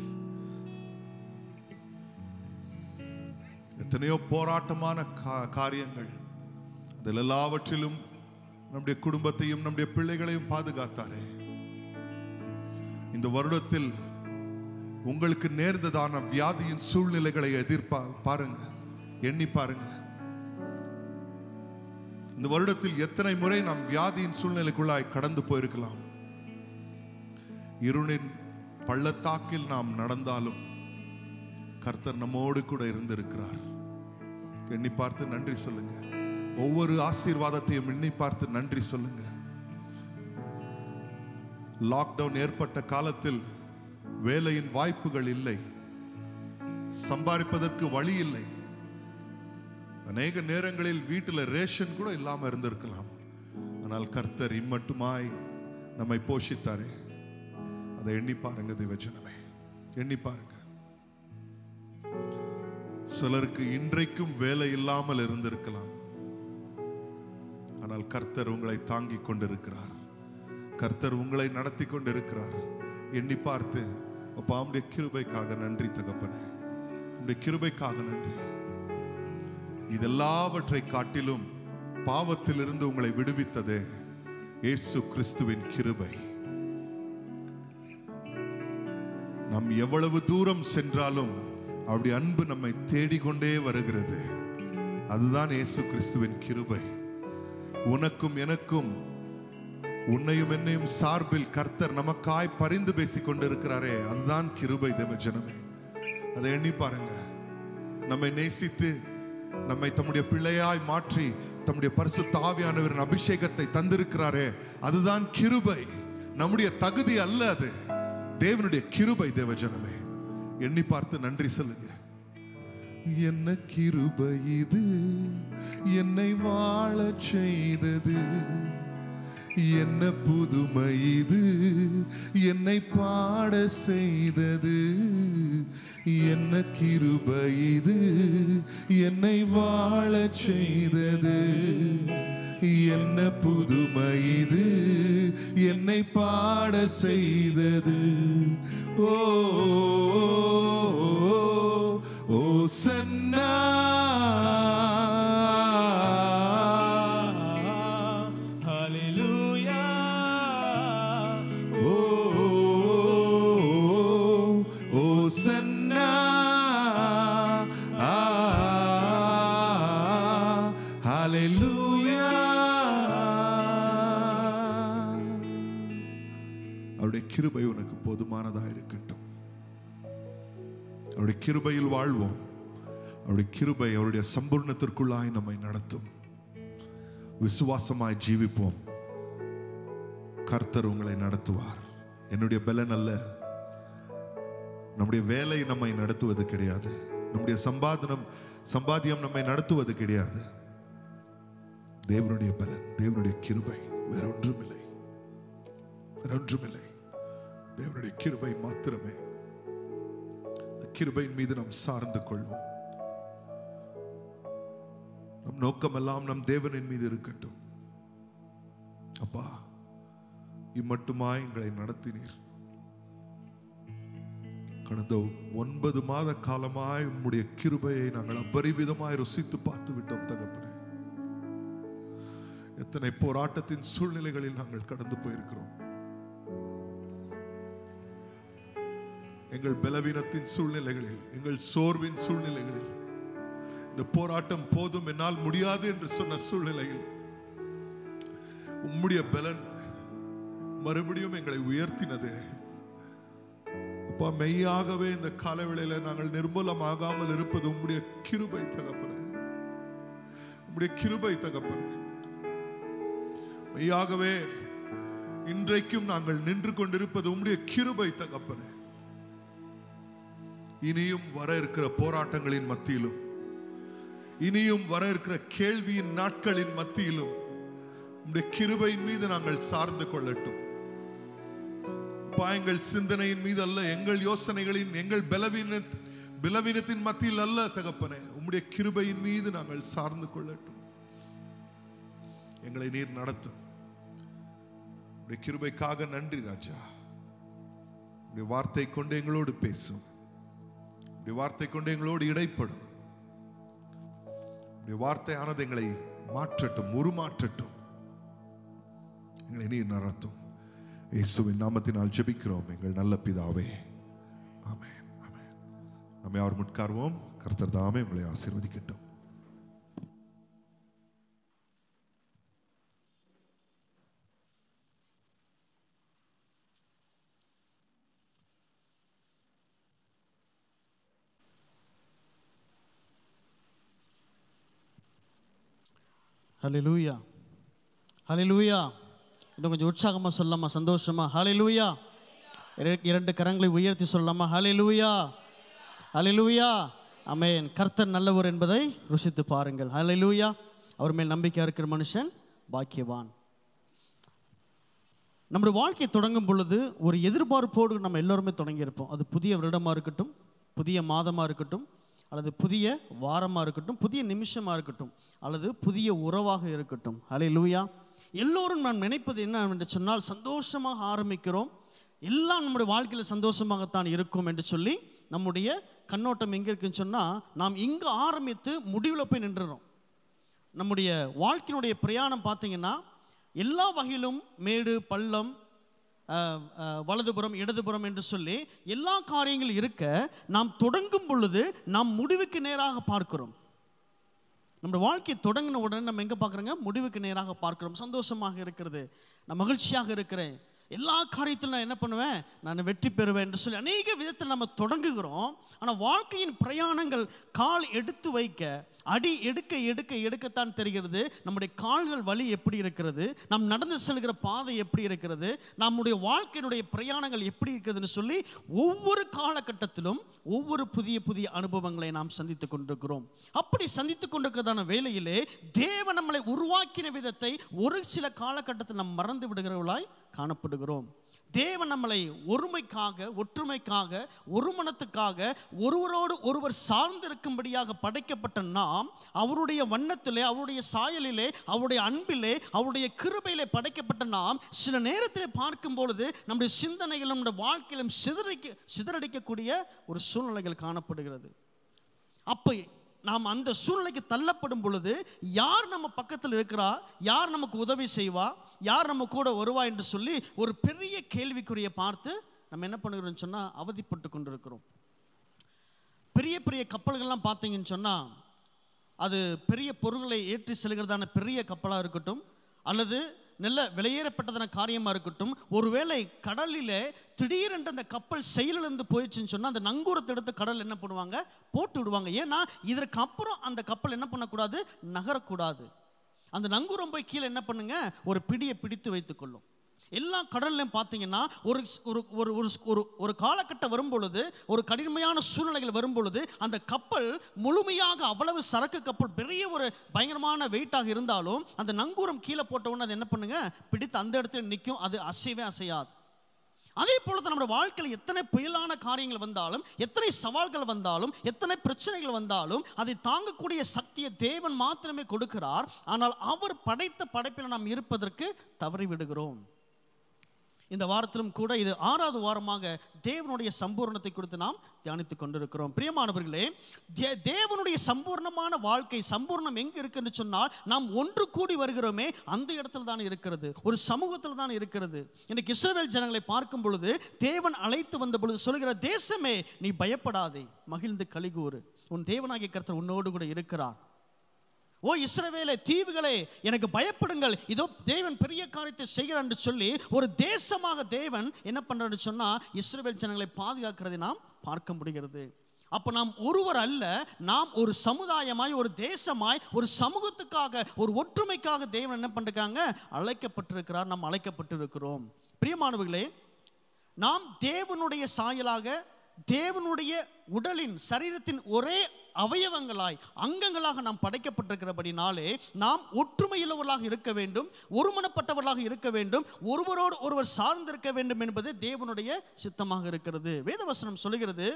எத்தனையோ போராட்டமான கா- காரியங்கள் அதில் எல்லாவற்றிலும் நம்முடைய குடும்பத்தையும் நம்முடைய பிள்ளைகளையும் பாதுகாத்தாரே இந்த வருடத்தில் உங்களுக்கு நேர்ந்ததான வியாதியின் சூழ்நிலைகளை எதிர்பா பாருங்க எண்ணி பாருங்க இந்த வருடத்தில் எத்தனை முறை நாம் வியாதியின் சூழ்நிலைக்குள்ளாய் கடந்து போயிருக்கலாம் இருளின் பள்ளத்தாக்கில் நாம் நடந்தாலும் கர்த்தர் நம்மோடு கூட இருந்திருக்கிறார் எண்ணி பார்த்து நன்றி சொல்லுங்க ஒவ்வொரு ஆசீர்வாதத்தையும் எண்ணி பார்த்து நன்றி சொல்லுங்க லாக்டவுன் ஏற்பட்ட காலத்தில் வேலையின் வாய்ப்புகள் இல்லை சம்பாதிப்பதற்கு வழி இல்லை அநேக நேரங்களில் வீட்டில் ரேஷன் கூட இல்லாம இருந்திருக்கலாம் ஆனால் கர்த்தர் இம்மட்டுமாய் நம்மை போஷித்தாரே அதை எண்ணி பாருங்க தேவஜனமே எண்ணி பாருங்க சிலருக்கு இன்றைக்கும் வேலை இல்லாமல் இருந்திருக்கலாம் ஆனால் கர்த்தர் உங்களை தாங்கிக் கொண்டிருக்கிறார் கர்த்தர் உங்களை நடத்தி கொண்டிருக்கிறார் எண்ணி பார்த்து அப்பா உம்முடைய கிருபைக்காக நன்றி தகப்பனே உம்முடைய கிருபைக்காக நன்றி இதெல்லாவற்றை காட்டிலும் பாவத்திலிருந்து உங்களை விடுவித்ததே இயேசு கிறிஸ்துவின் கிருபை நாம் எவ்வளவு தூரம் சென்றாலும் அவருடைய அன்பு நம்மை தேடிக்கொண்டே வருகிறது அதுதான் இயேசு கிறிஸ்துவின் கிருபை உனக்கும் எனக்கும் உன்னையும் என்னையும் சார்பில் கர்த்தர் நமக்காய் பரிந்து பேசிக் கொண்டிருக்கிறாரே அதுதான் கிருபை தேவஜனமே அதை எண்ணி பாருங்க நம்மை நேசித்து நம்மை தம்முடைய பிள்ளையாய் மாற்றி தம்முடைய பரிசுத்த ஆவியானவரின் அபிஷேகத்தை தந்திருக்கிறாரே அதுதான் கிருபை நம்முடைய தகுதி அல்ல அது தேவனுடைய கிருபை தேவஜனமே எண்ணி பார்த்து நன்றி சொல்லுங்க என்ன கிருபை இது என்னை வாழச் செய்தது என்ன புதுமை இது என்னை பாட செய்தது என்ன கிருபை இது என்னை வாழச் செய்தது என்ன புதுமை இது என்னை பாட செய்தது ஓ ஓ சன்னா Hallelujah. ஓ ஓ சன்னா ஹalleluya அவருடைய கிருபை உனக்கு போதுமானதாக இருக்கட்டும் அவருடைய கிருபையில் வாழ்வோம் அவருடைய கிருபை அவருடைய சம்பூர்ணத்திற்குள்ளாய் நம்மை நடத்தும் விசுவாசமாய் ஜீவிப்போம் கர்த்தர் உங்களை நடத்துவார் என்னுடைய பலன் அல்ல நம்முடைய வேலை நம்மை நடத்துவது கிடையாது நம்முடைய சம்பாதனம் சம்பாத்தியம் நம்மை நடத்துவது கிடையாது தேவனுடைய பலன் தேவனுடைய கிருபை வேற ஒன்றுமில்லை வேற ஒன்றுமில்லை தேவனுடைய கிருபை மாத்திரமே அந்த கிருபையின் மீது நாம் சார்ந்து கொள்வோம் நம் நோக்கமெல்லாம் நம் தேவனின் மீது இருக்கட்டும் அப்பா இம்மட்டுமாய் எங்களை நடத்தினீர் கடந்த ஒன்பது மாத காலமாய் உம்முடைய கிருபையை நாங்கள் அபரிவிதமாய் ருசித்து பார்த்து விட்டோம் தகப்பனே எத்தனை போராட்டத்தின் சூழ்நிலைகளில் நாங்கள் கடந்து போயிருக்கிறோம் எங்கள் பலவீனத்தின் சூழ்நிலைகளில் எங்கள் சோர்வின் சூழ்நிலைகளில் இந்த போராட்டம் போதும் என்னால் முடியாது என்று சொன்ன சூழ்நிலையில் உம்முடைய பலன் மறுபடியும் எங்களை உயர்த்தினது அப்பா மெய்யாகவே இந்த காலவேளையில நாங்கள் நிர்மூலமாகாமல் இருப்பது உம்முடைய கிருபை தகப்பனே உம்முடைய கிருபை தகப்பனே மெய்யாகவே இன்றைக்கும் நாங்கள் நின்று கொண்டிருப்பது உம்முடைய கிருபை தகப்பனே இனியும் வர இருக்கிற போராட்டங்களின் மத்தியிலும் இனியும் வர இருக்கிற கேள்வியின் நாட்களின் மத்தியிலும் உம்முடைய கிருபையின் மீது நாங்கள் சார்ந்து கொள்ளட்டும் அப்பா, எங்கள் சிந்தனையின் மீது அல்ல எங்கள் யோசனைகளின் எங்கள் பலவீன பலவீனத்தின் மத்தியில் அல்ல தகப்பனே உம்முடைய கிருபையின் மீது நாங்கள் சார்ந்து கொள்ளட்டும் எங்களை நீர் நடத்தும் உடைய கிருபைக்காக நன்றி ராஜா உடைய வார்த்தை கொண்டு எங்களோடு பேசும் உடைய வார்த்தை கொண்டு எங்களோடு இடைப்படும் உடைய வார்த்தையானது எங்களை மாற்றட்டும் உருமாற்றட்டும் எங்களை நீர் நடத்தும் இயேசுவின் நாமத்தினால் ஜெபிக்கிறோம் எங்கள் நல்ல பிதாவே ஆமென் ஆமென் நம்ம யார் முட்கார்வோம் கர்த்தர் தாமே உங்களை ஆசீர்வதிக்கட்டும் ஹalleluya ஹalleluya இன்னும் கொஞ்சம் உற்சாகமா சொல்லலாமா சந்தோஷமா ஹalleluya இர- இரண்டு கரங்களை உயர்த்தி சொல்லலாமா ஹalleluya ஹalleluya ஆமென் கர்த்தர் நல்லவர் என்பதை ருசித்து பாருங்கள் ஹalleluya அவர் மேல் நம்பிக்கை இருக்கிற மனுஷன் பாக்கியவான் நம்முடைய வாழ்க்கையை தொடங்கும் பொழுது ஒரு எதிர்பார்ப்போடு நம்ம எல்லோருமே தொடங்கியிருப்போம் அது புதிய வருடமாக இருக்கட்டும் புதிய மாதமாக இருக்கட்டும் அல்லது புதிய வாரமாக இருக்கட்டும் புதிய நிமிஷமாக இருக்கட்டும் அல்லது புதிய உறவாக இருக்கட்டும் ஹலே லூயா எல்லோரும் நான் நினைப்பது என்ன என்று சொன்னால் சந்தோஷமாக ஆரம்பிக்கிறோம் எல்லாம் நம்முடைய வாழ்க்கையில் சந்தோஷமாகத்தான் இருக்கும் என்று சொல்லி நம்முடைய கண்ணோட்டம் எங்கே இருக்குன்னு சொன்னால் நாம் இங்கே ஆரம்பித்து முடிவில் போய் நின்றுறோம் நம்முடைய வாழ்க்கையினுடைய பிரயாணம் பார்த்தீங்கன்னா எல்லா வகையிலும் மேடு பள்ளம் அஹ், அஹ், வலதுபுறம் இடதுபுறம் என்று சொல்லி எல்லா காரியங்கள் இருக்க நாம் தொடங்கும் பொழுது நாம் முடிவுக்கு நேராக பார்க்கிறோம் நம்முடைய வாழ்க்கையை தொடங்கின உடனே நம்ம எங்கே பார்க்குறோங்க முடிவுக்கு நேராக பார்க்கிறோம் சந்தோஷமாக இருக்கிறது நான் மகிழ்ச்சியாக இருக்கிறேன் எல்லா காரியத்திலும் நான் என்ன பண்ணுவேன் நான் வெற்றி பெறுவேன் என்று சொல்லி அநேக விதத்தில் நம்ம தொடங்குகிறோம் ஆனால் வாழ்க்கையின் பிரயாணங்கள் கால் எடுத்து வைக்க அடி எடுக்க எடுக்க எடுக்கத்தான் தெரிகிறது நம்முடைய கால்கள் வலி எப்படி இருக்கிறது நாம் நடந்து செல்கிற பாதை எப்படி இருக்கிறது நம்முடைய வாழ்க்கையினுடைய பிரயாணங்கள் எப்படி இருக்கிறதுன்னு சொல்லி ஒவ்வொரு காலகட்டத்திலும் ஒவ்வொரு புதிய புதிய அனுபவங்களை நாம் சந்தித்துக் கொண்டிருக்கிறோம் அப்படி சந்தித்துக் கொண்டிருக்கிறதான வேளையிலே தேவன் நம்மளை உருவாக்கின விதத்தை ஒரு சில காலகட்டத்தில் நாம் மறந்து விடுகிறவர்களாய் காணப்படுகிறோம் தேவன் நம்மளை ஒருமைக்காக ஒற்றுமைக்காக ஒருமனத்துக்காக ஒருவரோடு ஒருவர் சார்ந்திருக்கும்படியாக படைக்கப்பட்ட நாம் அவருடைய வண்ணத்திலே அவருடைய சாயலிலே அவருடைய அன்பிலே அவருடைய கிருபையிலே படைக்கப்பட்ட நாம் சில நேரத்திலே பார்க்கும் பொழுது நம்முடைய சிந்தனைகளும் நம்முடைய வாழ்க்கையிலும் சிதறிக்க சிதறடிக்கக்கூடிய ஒரு சூழ்நிலைகள் காணப்படுகிறது அப்போ நாம் அந்த சூழ்நிலைக்கு தள்ளப்படும் பொழுது யார் நம்ம பக்கத்தில் இருக்கிறா யார் நமக்கு உதவி செய்வா யார் நம்ம கூட வருவா என்று சொல்லி ஒரு பெரிய கேள்விக்குறியை பார்த்து நம்ம என்ன பண்ணுகிறோம்னு சொன்னால் அவதிப்பட்டு கொண்டிருக்கிறோம் பெரிய பெரிய கப்பல்கள்லாம் பார்த்தீங்கன்னு சொன்னால் அது பெரிய பொருட்களை ஏற்றி செல்கிறதான பெரிய கப்பலாக இருக்கட்டும் அல்லது நல்ல விலையேறப்பட்டதான காரியமா இருக்கட்டும் ஒருவேளை கடலிலே திடீரென்று அந்த கப்பல் செயலிழந்து போயிடுச்சுன்னு சொன்னா அந்த நங்கூரத்தை எடுத்து கடல் என்ன பண்ணுவாங்க போட்டு விடுவாங்க ஏன்னா இதற்கு அப்புறம் அந்த கப்பல் என்ன பண்ணக்கூடாது நகரக்கூடாது அந்த நங்கூரம் போய் கீழே என்ன பண்ணுங்க ஒரு பிடியை பிடித்து வைத்துக் கொள்ளும் எல்லா கடல்லையும் பார்த்தீங்கன்னா ஒரு ஒரு ஒரு ஒரு ஒரு ஒரு காலகட்டம் வரும் பொழுது ஒரு கடினமையான சூழ்நிலைகள் வரும் பொழுது அந்த கப்பல் முழுமையாக அவ்வளவு சரக்கு கப்பல் பெரிய ஒரு பயங்கரமான வெயிட்டாக இருந்தாலும் அந்த நங்கூரம் கீழே போட்ட உடனே அது என்ன பண்ணுங்க பிடித்து அந்த இடத்துல நிற்கும் அது அசையவே அசையாது அதே போல தான் நம்முடைய வாழ்க்கையில் எத்தனை புயலான காரியங்கள் வந்தாலும் எத்தனை சவால்கள் வந்தாலும் எத்தனை பிரச்சனைகள் வந்தாலும் அதை தாங்கக்கூடிய சக்தியை தேவன் மாத்திரமே கொடுக்கிறார் ஆனால் அவர் படைத்த படைப்பில் நாம் இருப்பதற்கு தவறி விடுகிறோம் இந்த வாரத்திலும் கூட இது ஆறாவது வாரமாக தேவனுடைய சம்பூர்ணத்தை குறித்து நாம் தியானித்துக் கொண்டிருக்கிறோம் பிரியமானவர்களே தே- தேவனுடைய சம்பூர்ணமான வாழ்க்கை சம்பூர்ணம் எங்க இருக்குன்னு சொன்னால் நாம் ஒன்று கூடி வருகிறோமே அந்த இடத்துல தான் இருக்கிறது ஒரு சமூகத்தில் தான் இருக்கிறது இன்னைக்கு இஸ்ரவேல் ஜனங்களை பார்க்கும் பொழுது தேவன் அழைத்து வந்த பொழுது சொல்கிற தேசமே நீ பயப்படாதே மகிழ்ந்து கலிகூறு உன் தேவனாகிய கர்த்தர் உன்னோடு கூட இருக்கிறார் ஓ இஸ்ரவேலே தீவுகளே எனக்கு பயப்படுங்கள் இதோ தேவன் பெரிய காரியத்தை செய்கிறார் என்று சொல்லி ஒரு தேசமாக தேவன் என்ன பண்றாரு சொன்னா இஸ்ரவேல் ஜனங்களை பாதுகாக்கிறதை நாம் பார்க்க முடிகிறது அப்ப நாம் ஒருவர் அல்ல நாம் ஒரு சமுதாயமாய் ஒரு தேசமாய் ஒரு சமூகத்துக்காக ஒரு ஒற்றுமைக்காக தேவன் என்ன பண்ணிருக்காங்க அழைக்கப்பட்டிருக்கிறார் நாம் அழைக்கப்பட்டிருக்கிறோம் பிரியமானவர்களே நாம் தேவனுடைய சாயலாக தேவனுடைய உடலின் சரீரத்தின் ஒரே அவயவங்களாய் அங்கங்களாக நாம் படைக்கப்பட்டிருக்கிறபடினாலே நாம் ஒற்றுமையுள்ளவர்களாக இருக்க வேண்டும் ஒருமனப்பட்டவர்களாக இருக்க வேண்டும் ஒருவரோடு ஒருவர் சார்ந்திருக்க வேண்டும் என்பது தேவனுடைய சித்தமாக இருக்கிறது வேதவசனம் சொல்லுகிறது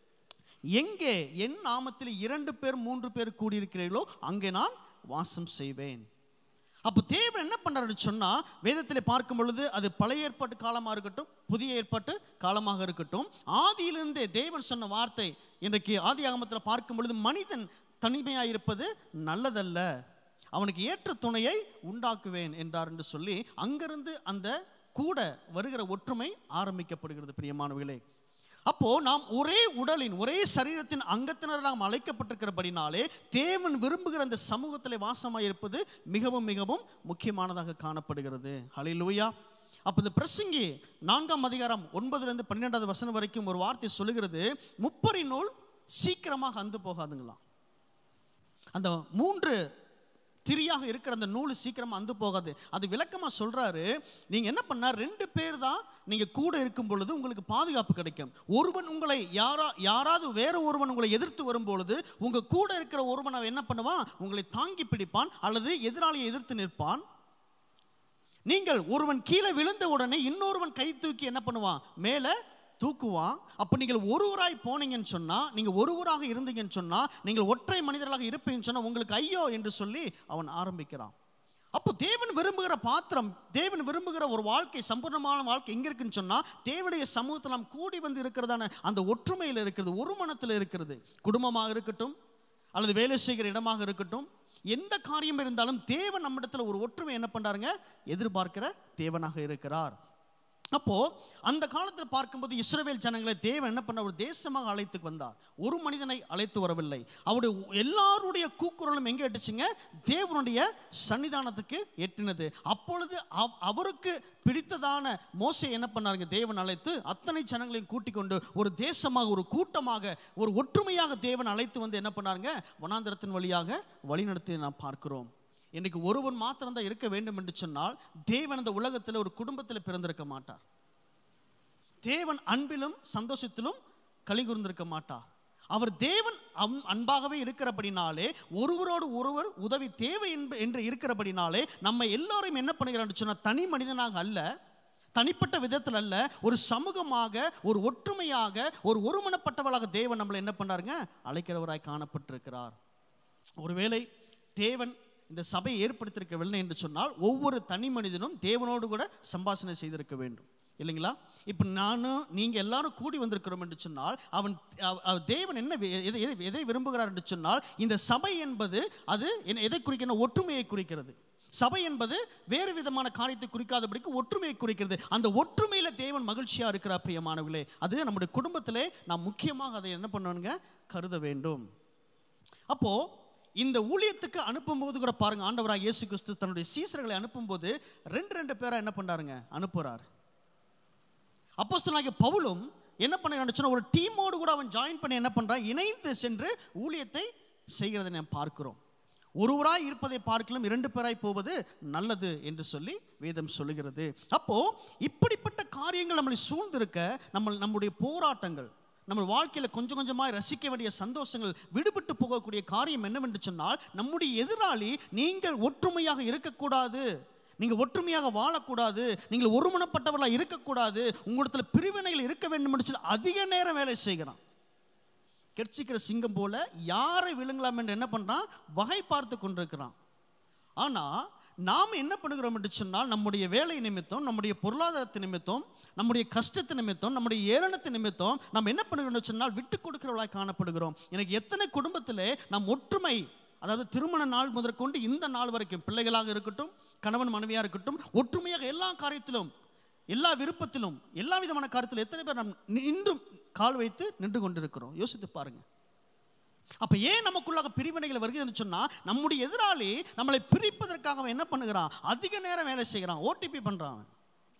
எங்கே என் நாமத்தில் இரண்டு பேர் மூன்று பேர் கூடியிருக்கிறீர்களோ அங்கே நான் வாசம் செய்வேன் அப்போ தேவன் என்ன பண்றாருன்னு சொன்னா வேதத்தில் பார்க்கும் பொழுது அது பழைய ஏற்பாட்டு காலமாக இருக்கட்டும் புதிய ஏற்பாட்டு காலமாக இருக்கட்டும் ஆதியிலிருந்தே தேவன் சொன்ன வார்த்தை இன்றைக்கு ஆதி ஆகமத்தில் பார்க்கும் பொழுது மனிதன் தனிமையாக இருப்பது நல்லதல்ல அவனுக்கு ஏற்ற துணையை உண்டாக்குவேன் என்றார் என்று சொல்லி அங்கிருந்து அந்த கூட வருகிற ஒற்றுமை ஆரம்பிக்கப்படுகிறது பிரியமானவர்களே அப்போ நாம் ஒரே உடலின் ஒரே சரீரத்தின் அங்கத்தினர் நாம் அழைக்கப்பட்டிருக்கிறபடினாலே தேவன் விரும்புகிற அந்த சமூகத்திலே வாசமாய் இருப்பது மிகவும் மிகவும் முக்கியமானதாக காணப்படுகிறது ஹalleluya அப்போ இந்த பிரசங்கி நான்காம் அதிகாரம் ஒன்பதுல இருந்து பன்னிரெண்டாவது வசனம் வரைக்கும் ஒரு வார்த்தை சொல்லுகிறது முப்பரி நூல் சீக்கிரமாக அந்து போகாதுங்களாம் அந்த மூன்று திரியாக இருக்கிற அந்த நூல் சீக்கிரமா அந்து போகாது அது விளக்கமா சொல்றாரு நீங்க என்ன பண்ணா ரெண்டு பேர் தான் நீங்க கூட இருக்கும் பொழுது உங்களுக்கு பாதுகாப்பு கிடைக்கும் ஒருவன் உங்களை யாரா யாராவது வேற ஒருவன் உங்களை எதிர்த்து வரும் பொழுது உங்க கூட இருக்கிற ஒருவன் அவன் என்ன பண்ணுவான் உங்களை தாங்கி பிடிப்பான் அல்லது எதிராளியை எதிர்த்து நிற்பான் நீங்கள் ஒருவன் கீழே விழுந்த உடனே இன்னொருவன் கை தூக்கி என்ன பண்ணுவான் மேலே தூக்குவான் அப்போ நீங்கள் ஒருவராய் போனீங்கன்னு சொன்னா நீங்க ஒருவராக இருந்தீங்கன்னு சொன்னா நீங்கள் ஒற்றை மனிதர்களாக இருப்பீங்கன்னு சொன்னா உங்களுக்கு ஐயோ என்று சொல்லி அவன் ஆரம்பிக்கிறான் அப்போ தேவன் விரும்புகிற பாத்திரம் தேவன் விரும்புகிற ஒரு வாழ்க்கை சம்பூர்ணமான வாழ்க்கை எங்க இருக்குன்னு சொன்னா தேவனுடைய சமூகத்தில் நாம் கூடி வந்து இருக்கிறதான அந்த ஒற்றுமையில் இருக்கிறது ஒரு மனத்தில் இருக்கிறது குடும்பமாக இருக்கட்டும் அல்லது வேலை செய்கிற இடமாக இருக்கட்டும் எந்த காரியம் இருந்தாலும் தேவன் நம்மிடத்துல ஒரு ஒற்றுமை என்ன பண்றாருங்க எதிர்பார்க்கிற தேவனாக இருக்கிறார் அப்போ அந்த காலத்தில் பார்க்கும்போது இஸ்ரவேல் ஜனங்களை தேவன் என்ன பண்ண ஒரு தேசமாக அழைத்து வந்தார் ஒரு மனிதனை அழைத்து வரவில்லை அவருடைய எல்லாருடைய கூக்குரலும் எங்க எட்டுச்சுங்க தேவனுடைய சன்னிதானத்துக்கு எட்டினது அப்பொழுது அவ்- அவருக்கு பிடித்ததான மோசை என்ன பண்ணாருங்க தேவன் அழைத்து அத்தனை ஜனங்களையும் கூட்டிக் கொண்டு ஒரு தேசமாக ஒரு கூட்டமாக ஒரு ஒற்றுமையாக தேவன் அழைத்து வந்து என்ன பண்ணாருங்க வனாந்திரத்தின் வழியாக வழிநடத்தி நாம் பார்க்கிறோம் இன்னைக்கு ஒருவன் மாத்திரம்தான் இருக்க வேண்டும் என்று சொன்னால் தேவன் அந்த உலகத்தில் ஒரு குடும்பத்தில் பிறந்திருக்க மாட்டார் தேவன் அன்பிலும் சந்தோஷத்திலும் களி கூர்ந்திருக்க மாட்டார் அவர் தேவன் அம்- அன்பாகவே இருக்கிறபடினாலே ஒருவரோடு ஒருவர் உதவி தேவை என்ப- என்று இருக்கிறபடினாலே நம்ம எல்லாரையும் என்ன பண்ணுகிறான்னு சொன்னால் தனி மனிதனாக அல்ல தனிப்பட்ட விதத்தில் அல்ல ஒரு சமூகமாக ஒரு ஒற்றுமையாக ஒரு ஒருமனப்பட்டவளாக தேவன் நம்மளை என்ன பண்ணாருங்க அழைக்கிறவராய் காணப்பட்டிருக்கிறார் ஒருவேளை தேவன் இந்த சபையை ஏற்படுத்தியிருக்கவில்லை என்று சொன்னால் ஒவ்வொரு தனி மனிதனும் தேவனோடு கூட சம்பாஷணை செய்திருக்க வேண்டும் இல்லைங்களா இப்போ நானும் நீங்க எல்லாரும் கூடி வந்திருக்கிறோம் என்று சொன்னால் அவன் அவ- அவ- தேவன் என்ன வி- எதை எதை- எதை விரும்புகிறார் என்று சொன்னால் இந்த சபை என்பது அது என்ன- எதை குறிக்கிற ஒற்றுமையை குறிக்கிறது சபை என்பது வேறு விதமான காரியத்தை குறிக்காதபடிக்கு ஒற்றுமையை குறிக்கிறது அந்த ஒற்றுமையில தேவன் மகிழ்ச்சியா இருக்கிறார் பிரியமானவர்களே அது நம்முடைய குடும்பத்திலே நாம் முக்கியமாக அதை என்ன பண்ணணுங்க கருத வேண்டும் அப்போ இந்த ஊழியத்துக்கு அனுப்பும்போது கூட பாருங்க ஆண்டவராக இயேசு கிறிஸ்து தன்னுடைய சீசர்களை அனுப்பும்போது ரெண்டு ரெண்டு பேரா என்ன பண்றாருங்க அனுப்புறாரு அப்போஸ்தலனாகிய பவுலும் என்ன பண்ண சொன்னா ஒரு டீமோடு கூட அவன் ஜாயின் பண்ணி என்ன பண்றான் இணைந்து சென்று ஊழியத்தை செய்கிறதை நாம் பார்க்கிறோம் ஒருவராய் இருப்பதை பார்க்கலாம் இரண்டு பேராய் போவது நல்லது என்று சொல்லி வேதம் சொல்லுகிறது அப்போ இப்படிப்பட்ட காரியங்கள் நம்மளை சூழ்ந்திருக்க நம்ம நம்முடைய போராட்டங்கள் நம்ம வாழ்க்கையில கொஞ்சம் கொஞ்சமாக ரசிக்க வேண்டிய சந்தோஷங்கள் விடுபட்டு போகக்கூடிய காரியம் என்னவென்று சொன்னால் நம்முடைய எதிராளி நீங்கள் ஒற்றுமையாக இருக்கக்கூடாது நீங்க ஒற்றுமையாக வாழக்கூடாது நீங்கள் ஒருமனப்பட்டவர்களாக இருக்கக்கூடாது உங்களிடத்துல பிரிவினைகள் இருக்க வேண்டும் என்று சொல்லி அதிக நேரம் வேலை செய்கிறான் கெர்ச்சிக்கிற சிங்கம் போல யாரை விழுங்கலாம் என்று என்ன பண்றான் வகை பார்த்து கொண்டிருக்கிறான் ஆனா நாம் என்ன பண்ணுகிறோம் என்று சொன்னால் நம்முடைய வேலை நிமித்தம் நம்முடைய பொருளாதாரத்து நிமித்தம் நம்முடைய கஷ்டத்து நிமித்தம் நம்முடைய ஏளனத்து நிமித்தம் நம்ம என்ன பண்ணுகிறோம் என்று சொன்னால் விட்டு கொடுக்கிறவர்களாய் காணப்படுகிறோம் எனக்கு எத்தனை குடும்பத்திலே நாம் ஒற்றுமை அதாவது திருமண நாள் முதற்கொண்டு இந்த நாள் வரைக்கும் பிள்ளைகளாக இருக்கட்டும் கணவன் மனைவியாக இருக்கட்டும் ஒற்றுமையாக எல்லா காரியத்திலும் எல்லா விருப்பத்திலும் எல்லா விதமான காரியத்திலும் எத்தனை பேர் நாம் இன்றும் கால் வைத்து நின்று கொண்டிருக்கிறோம் யோசித்து பாருங்க அப்ப ஏன் நமக்குள்ளாக பிரிவினைகள் வருகிறதுன்னு சொன்னா நம்முடைய எதிராளி நம்மளை பிரிப்பதற்காக அவன் என்ன பண்ணுகிறான் அதிக நேரம் வேலை செய்கிறான் ஓடிபி பண்றான் அவன்.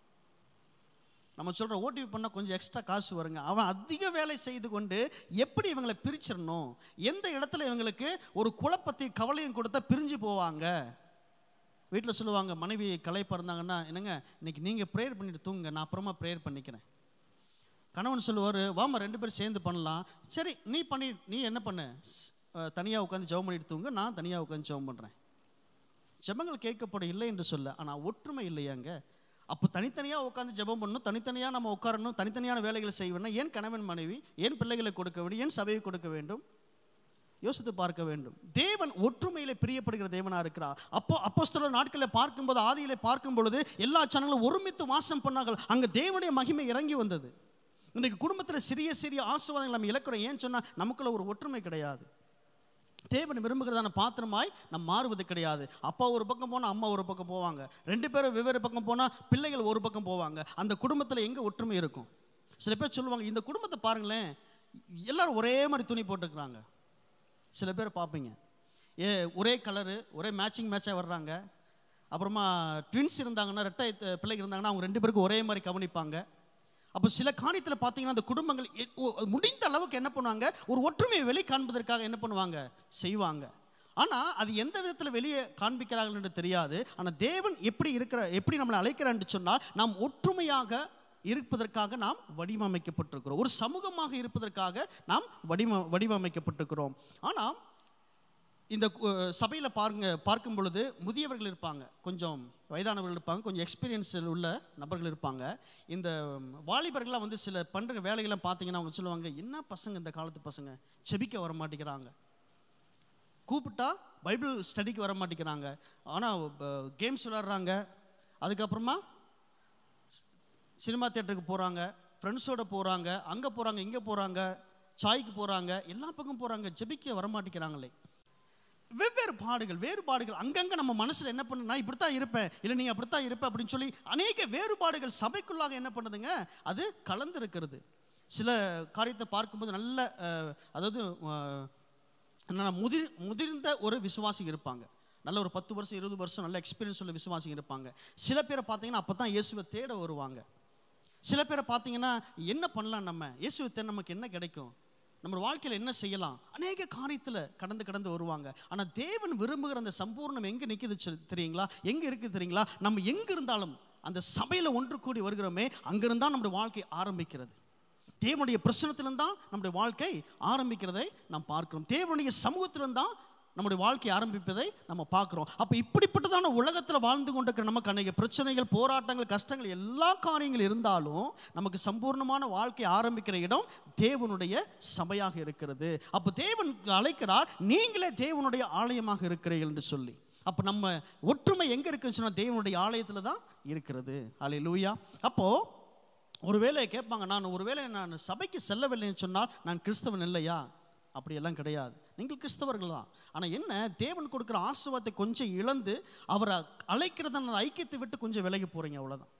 நம்ம சொல்ற ஓடிபி பண்ணா கொஞ்சம் எக்ஸ்ட்ரா காசு வருங்க அவன் அதிக வேலை செய்து கொண்டு எப்படி இவங்களை பிரிச்சிடணும் எந்த இடத்துல இவங்களுக்கு ஒரு குழப்பத்தை கவலையும் கொடுத்தா பிரிஞ்சு போவாங்க வீட்டில் சொல்லுவாங்க மனைவி களைப்பாக இருந்தாங்கன்னா என்னங்க இன்னைக்கு நீங்கள் ப்ரேயர் பண்ணிட்டு தூங்குங்க நான் அப்புறமா ப்ரேயர் பண்ணிக்கிறேன் கணவன் சொல்லுவார் வாமா ரெண்டு பேரும் சேர்ந்து பண்ணலாம் சரி நீ பண்ணி நீ என்ன பண்ணு தனியாக உட்காந்து ஜெபம் பண்ணிட்டு தூங்க நான் தனியாக உட்காந்து ஜெபம் பண்ணுறேன் ஜெபங்கள் கேட்கப்படும் இல்லை என்று சொல்ல ஆனால் ஒற்றுமை இல்லையாங்க அப்போ தனித்தனியாக உட்காந்து ஜெபம் பண்ணணும் தனித்தனியாக நம்ம உட்காரணும் தனித்தனியான வேலைகளை செய்யணும் ஏன் கணவன் மனைவி ஏன் பிள்ளைகளை கொடுக்க வேண்டும் ஏன் சபையை கொடுக்க வேண்டும் யோசித்து பார்க்க வேண்டும் தேவன் ஒற்றுமையிலே பிரியப்படுகிற தேவனா இருக்கிறார் அப்போ அப்போஸ்தலர் நாட்களில் பார்க்கும்போது ஆதியிலே பார்க்கும் பொழுது எல்லா ஜனங்களும் ஒருமித்து வாசம் பண்ணார்கள் அங்க தேவனுடைய மகிமை இறங்கி வந்தது இன்னைக்கு குடும்பத்தில் சிறிய சிறிய ஆசீர்வாதங்கள் நம்ம இழக்கிறோம் ஏன்னு சொன்னா நமக்குள்ள ஒரு ஒற்றுமை கிடையாது தேவன் விரும்புகிறதான பாத்திரமாய் நம்ம மாறுவது கிடையாது அப்பா ஒரு பக்கம் போனால் அம்மா ஒரு பக்கம் போவாங்க ரெண்டு பேரும் வெவ்வேறு பக்கம் போனால் பிள்ளைகள் ஒரு பக்கம் போவாங்க அந்த குடும்பத்தில் எங்கே ஒற்றுமை இருக்கும் சில பேர் சொல்லுவாங்க இந்த குடும்பத்தை பாருங்களேன் எல்லாரும் ஒரே மாதிரி துணி போட்டுக்கிறாங்க சில பேர் பார்ப்பீங்க ஏ ஒரே கலரு ஒரே மேட்சிங் மேட்சாக வர்றாங்க அப்புறமா ட்வின்ஸ் இருந்தாங்கன்னா ரெட்டை த- பிள்ளைங்க இருந்தாங்கன்னா அவங்க ரெண்டு பேருக்கும் ஒரே மாதிரி கவனிப்பாங்க அப்போ சில காரியத்தில் பார்த்தீங்கன்னா அந்த குடும்பங்கள் எ- ஒ- முடிந்த அளவுக்கு என்ன பண்ணுவாங்க ஒரு ஒற்றுமையை வெளி காண்பதற்காக என்ன பண்ணுவாங்க செய்வாங்க ஆனால் அது எந்த விதத்தில் வெளியே காண்பிக்கிறார்கள் என்று தெரியாது ஆனால் தேவன் எப்படி இருக்கிற எப்படி நம்மளை அழைக்கிறான்னு சொன்னால் நாம் ஒற்றுமையாக இருப்பதற்காக நாம் வடிவமைக்கப்பட்டிருக்கிறோம் ஒரு சமூகமாக இருப்பதற்காக நாம் வடிவ வடிவமைக்கப்பட்டிருக்கிறோம் ஆனால் இந்த சபையில் பாருங்க பார்க்கும் பொழுது முதியவர்கள் இருப்பாங்க கொஞ்சம் வயதானவர்கள் இருப்பாங்க கொஞ்சம் எக்ஸ்பீரியன்ஸ் உள்ள நபர்கள் இருப்பாங்க இந்த வாலிபர்கள்லாம் வந்து சில பண்ணுற வேலைகள்லாம் பார்த்தீங்கன்னா அவங்க சொல்லுவாங்க என்ன பசங்க இந்த காலத்து பசங்க செபிக்க வர மாட்டேங்கிறாங்க கூப்பிட்டா பைபிள் ஸ்டடிக்கு வர மாட்டேங்கிறாங்க ஆனால் கேம்ஸ் விளாட்றாங்க அதுக்கப்புறமா சினிமா தேட்டருக்கு போகிறாங்க ஃப்ரெண்ட்ஸோட போகிறாங்க அங்கே போகிறாங்க இங்கே போகிறாங்க சாய்க்கு போகிறாங்க எல்லா பக்கம் போகிறாங்க ஜெபிக்க வர மாட்டேங்கிறாங்களே வெவ்வேறு பாடுகள் வேறுபாடுகள் அங்கங்கே நம்ம மனசில் என்ன பண்ணு நான் இப்படித்தான் இருப்பேன் இல்லை நீ அப்படித்தான் இருப்ப அப்படின்னு சொல்லி அநேக வேறுபாடுகள் சபைக்குள்ளாக என்ன பண்ணுதுங்க அது கலந்திருக்கிறது சில காரியத்தை பார்க்கும்போது நல்ல அஹ், அதாவது அஹ், என்னன்னா முதிர் முதிர்ந்த ஒரு விசுவாசி இருப்பாங்க நல்ல ஒரு பத்து வருஷம் இருபது வருஷம் நல்ல எக்ஸ்பீரியன்ஸ் உள்ள விசுவாசி இருப்பாங்க சில பேரை பார்த்தீங்கன்னா அப்போ தான் இயேசுவை தேட வருவாங்க சில பேரை பார்த்தீங்கன்னா என்ன பண்ணலாம் நம்ம இயேசுவை தேட நமக்கு என்ன கிடைக்கும் நம்ம வாழ்க்கையில் என்ன செய்யலாம் அநேக காரியத்தில் கடந்து கடந்து வருவாங்க ஆனால் தேவன் விரும்புகிற அந்த சம்பூர்ணம் எங்கே நிற்குது சொல்- தெரியுங்களா எங்கே இருக்குது தெரியுங்களா நம்ம எங்கே இருந்தாலும் அந்த சபையில் ஒன்று கூடி வருகிறோமே அங்கிருந்தான் நம்முடைய வாழ்க்கை ஆரம்பிக்கிறது தேவனுடைய பிரசனத்திலிருந்து தான் நம்முடைய வாழ்க்கை ஆரம்பிக்கிறதை நாம் பார்க்கிறோம் தேவனுடைய சமூகத்திலிருந்து தான் நம்முடைய வாழ்க்கை ஆரம்பிப்பதை நம்ம பார்க்கிறோம் அப்போ இப்படிப்பட்டதான உலகத்தில் வாழ்ந்து கொண்டிருக்கிற நமக்கு அநேக பிரச்சனைகள் போராட்டங்கள் கஷ்டங்கள் எல்லா காரியங்கள் இருந்தாலும் நமக்கு சம்பூர்ணமான வாழ்க்கை ஆரம்பிக்கிற இடம் தேவனுடைய சபையாக இருக்கிறது அப்போ தேவன் அழைக்கிறார் நீங்களே தேவனுடைய ஆலயமாக இருக்கிறீர்கள் என்று சொல்லி அப்போ நம்ம ஒற்றுமை எங்கே இருக்குன்னு சொன்னால் தேவனுடைய ஆலயத்தில் தான் இருக்கிறது அலை லூயா அப்போது ஒருவேளை கேட்பாங்க நான் ஒருவேளை நான் சபைக்கு செல்லவில்லைன்னு சொன்னால் நான் கிறிஸ்தவன் இல்லையா அப்படியெல்லாம் கிடையாது நீங்கள் கிறிஸ்தவர்கள் தான் ஆனால் என்ன தேவன் கொடுக்குற ஆசீர்வாதத்தை கொஞ்சம் இழந்து அவரை அழைக்கிறத அந்த ஐக்கியத்தை விட்டு கொஞ்சம் விலகி போகிறீங்க அவ்வளோதான்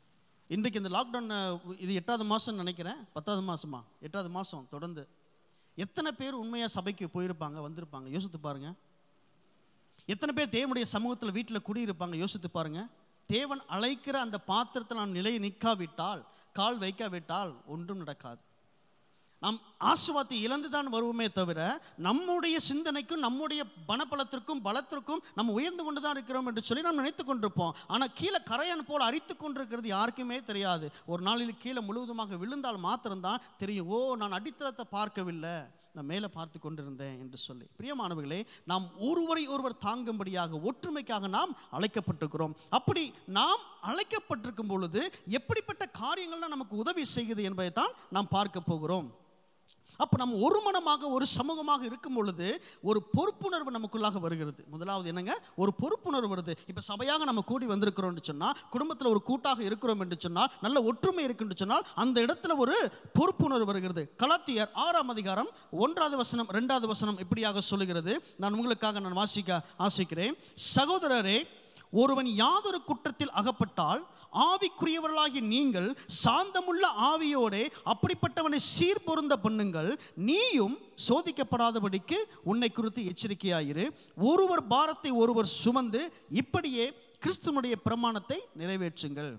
இன்றைக்கு இந்த லாக்டவுன் இது எட்டாவது மாதம்னு நினைக்கிறேன் பத்தாவது மாதமா எட்டாவது மாதம் தொடர்ந்து எத்தனை பேர் உண்மையாக சபைக்கு போயிருப்பாங்க வந்திருப்பாங்க யோசித்து பாருங்க எத்தனை பேர் தேவனுடைய சமூகத்தில் வீட்டில் குடியிருப்பாங்க யோசித்து பாருங்க தேவன் அழைக்கிற அந்த பாத்திரத்தில் நாம் நிலை நிற்காவிட்டால் கால் வைக்காவிட்டால் ஒன்றும் நடக்காது நாம் ஆசுவாத்தை இழந்து தான் வருவோமே தவிர நம்முடைய சிந்தனைக்கும் நம்முடைய பணபலத்திற்கும் பலத்திற்கும் நம்ம உயர்ந்து கொண்டு தான் இருக்கிறோம் என்று சொல்லி நாம் நினைத்து கொண்டிருப்போம் ஆனால் கீழே கரையான் போல் அரித்து கொண்டிருக்கிறது யாருக்குமே தெரியாது ஒரு நாளில் கீழே முழுவதுமாக விழுந்தால் மாத்திரம்தான் தெரியும் ஓ நான் அடித்தளத்தை பார்க்கவில்லை நான் மேலே பார்த்து கொண்டிருந்தேன் என்று சொல்லி பிரியமானவர்களே நாம் ஒருவரை ஒருவர் தாங்கும்படியாக ஒற்றுமைக்காக நாம் அழைக்கப்பட்டிருக்கிறோம் அப்படி நாம் அழைக்கப்பட்டிருக்கும் பொழுது எப்படிப்பட்ட காரியங்கள்லாம் நமக்கு உதவி செய்யுது என்பதை தான் நாம் பார்க்க போகிறோம் அப்போ நம்ம ஒரு மனமாக ஒரு சமூகமாக இருக்கும் பொழுது ஒரு பொறுப்புணர்வு நமக்குள்ளாக வருகிறது முதலாவது என்னங்க ஒரு பொறுப்புணர்வு வருது இப்போ சபையாக நம்ம கூடி வந்திருக்கிறோம்னு சொன்னால் குடும்பத்தில் ஒரு கூட்டாக இருக்கிறோம் என்று சொன்னால் நல்ல ஒற்றுமை இருக்குன்னு சொன்னால் அந்த இடத்துல ஒரு பொறுப்புணர்வு வருகிறது கலாத்தியர் ஆறாம் அதிகாரம் ஒன்றாவது வசனம் ரெண்டாவது வசனம் இப்படியாக சொல்லுகிறது நான் உங்களுக்காக நான் வாசிக்க ஆசிக்கிறேன் சகோதரரே ஒருவன் யாதொரு குற்றத்தில் அகப்பட்டால் ஆவிக்குரியவர்களாகிய நீங்கள் சாந்தமுள்ள ஆவியோடே அப்படிப்பட்டவனை சீர்பொருந்த பண்ணுங்கள் நீயும் சோதிக்கப்படாதபடிக்கு உன்னை குறித்து எச்சரிக்கையாயிரு ஒருவர் பாரத்தை ஒருவர் சுமந்து இப்படியே கிறிஸ்துவனுடைய பிரமாணத்தை நிறைவேற்றுங்கள்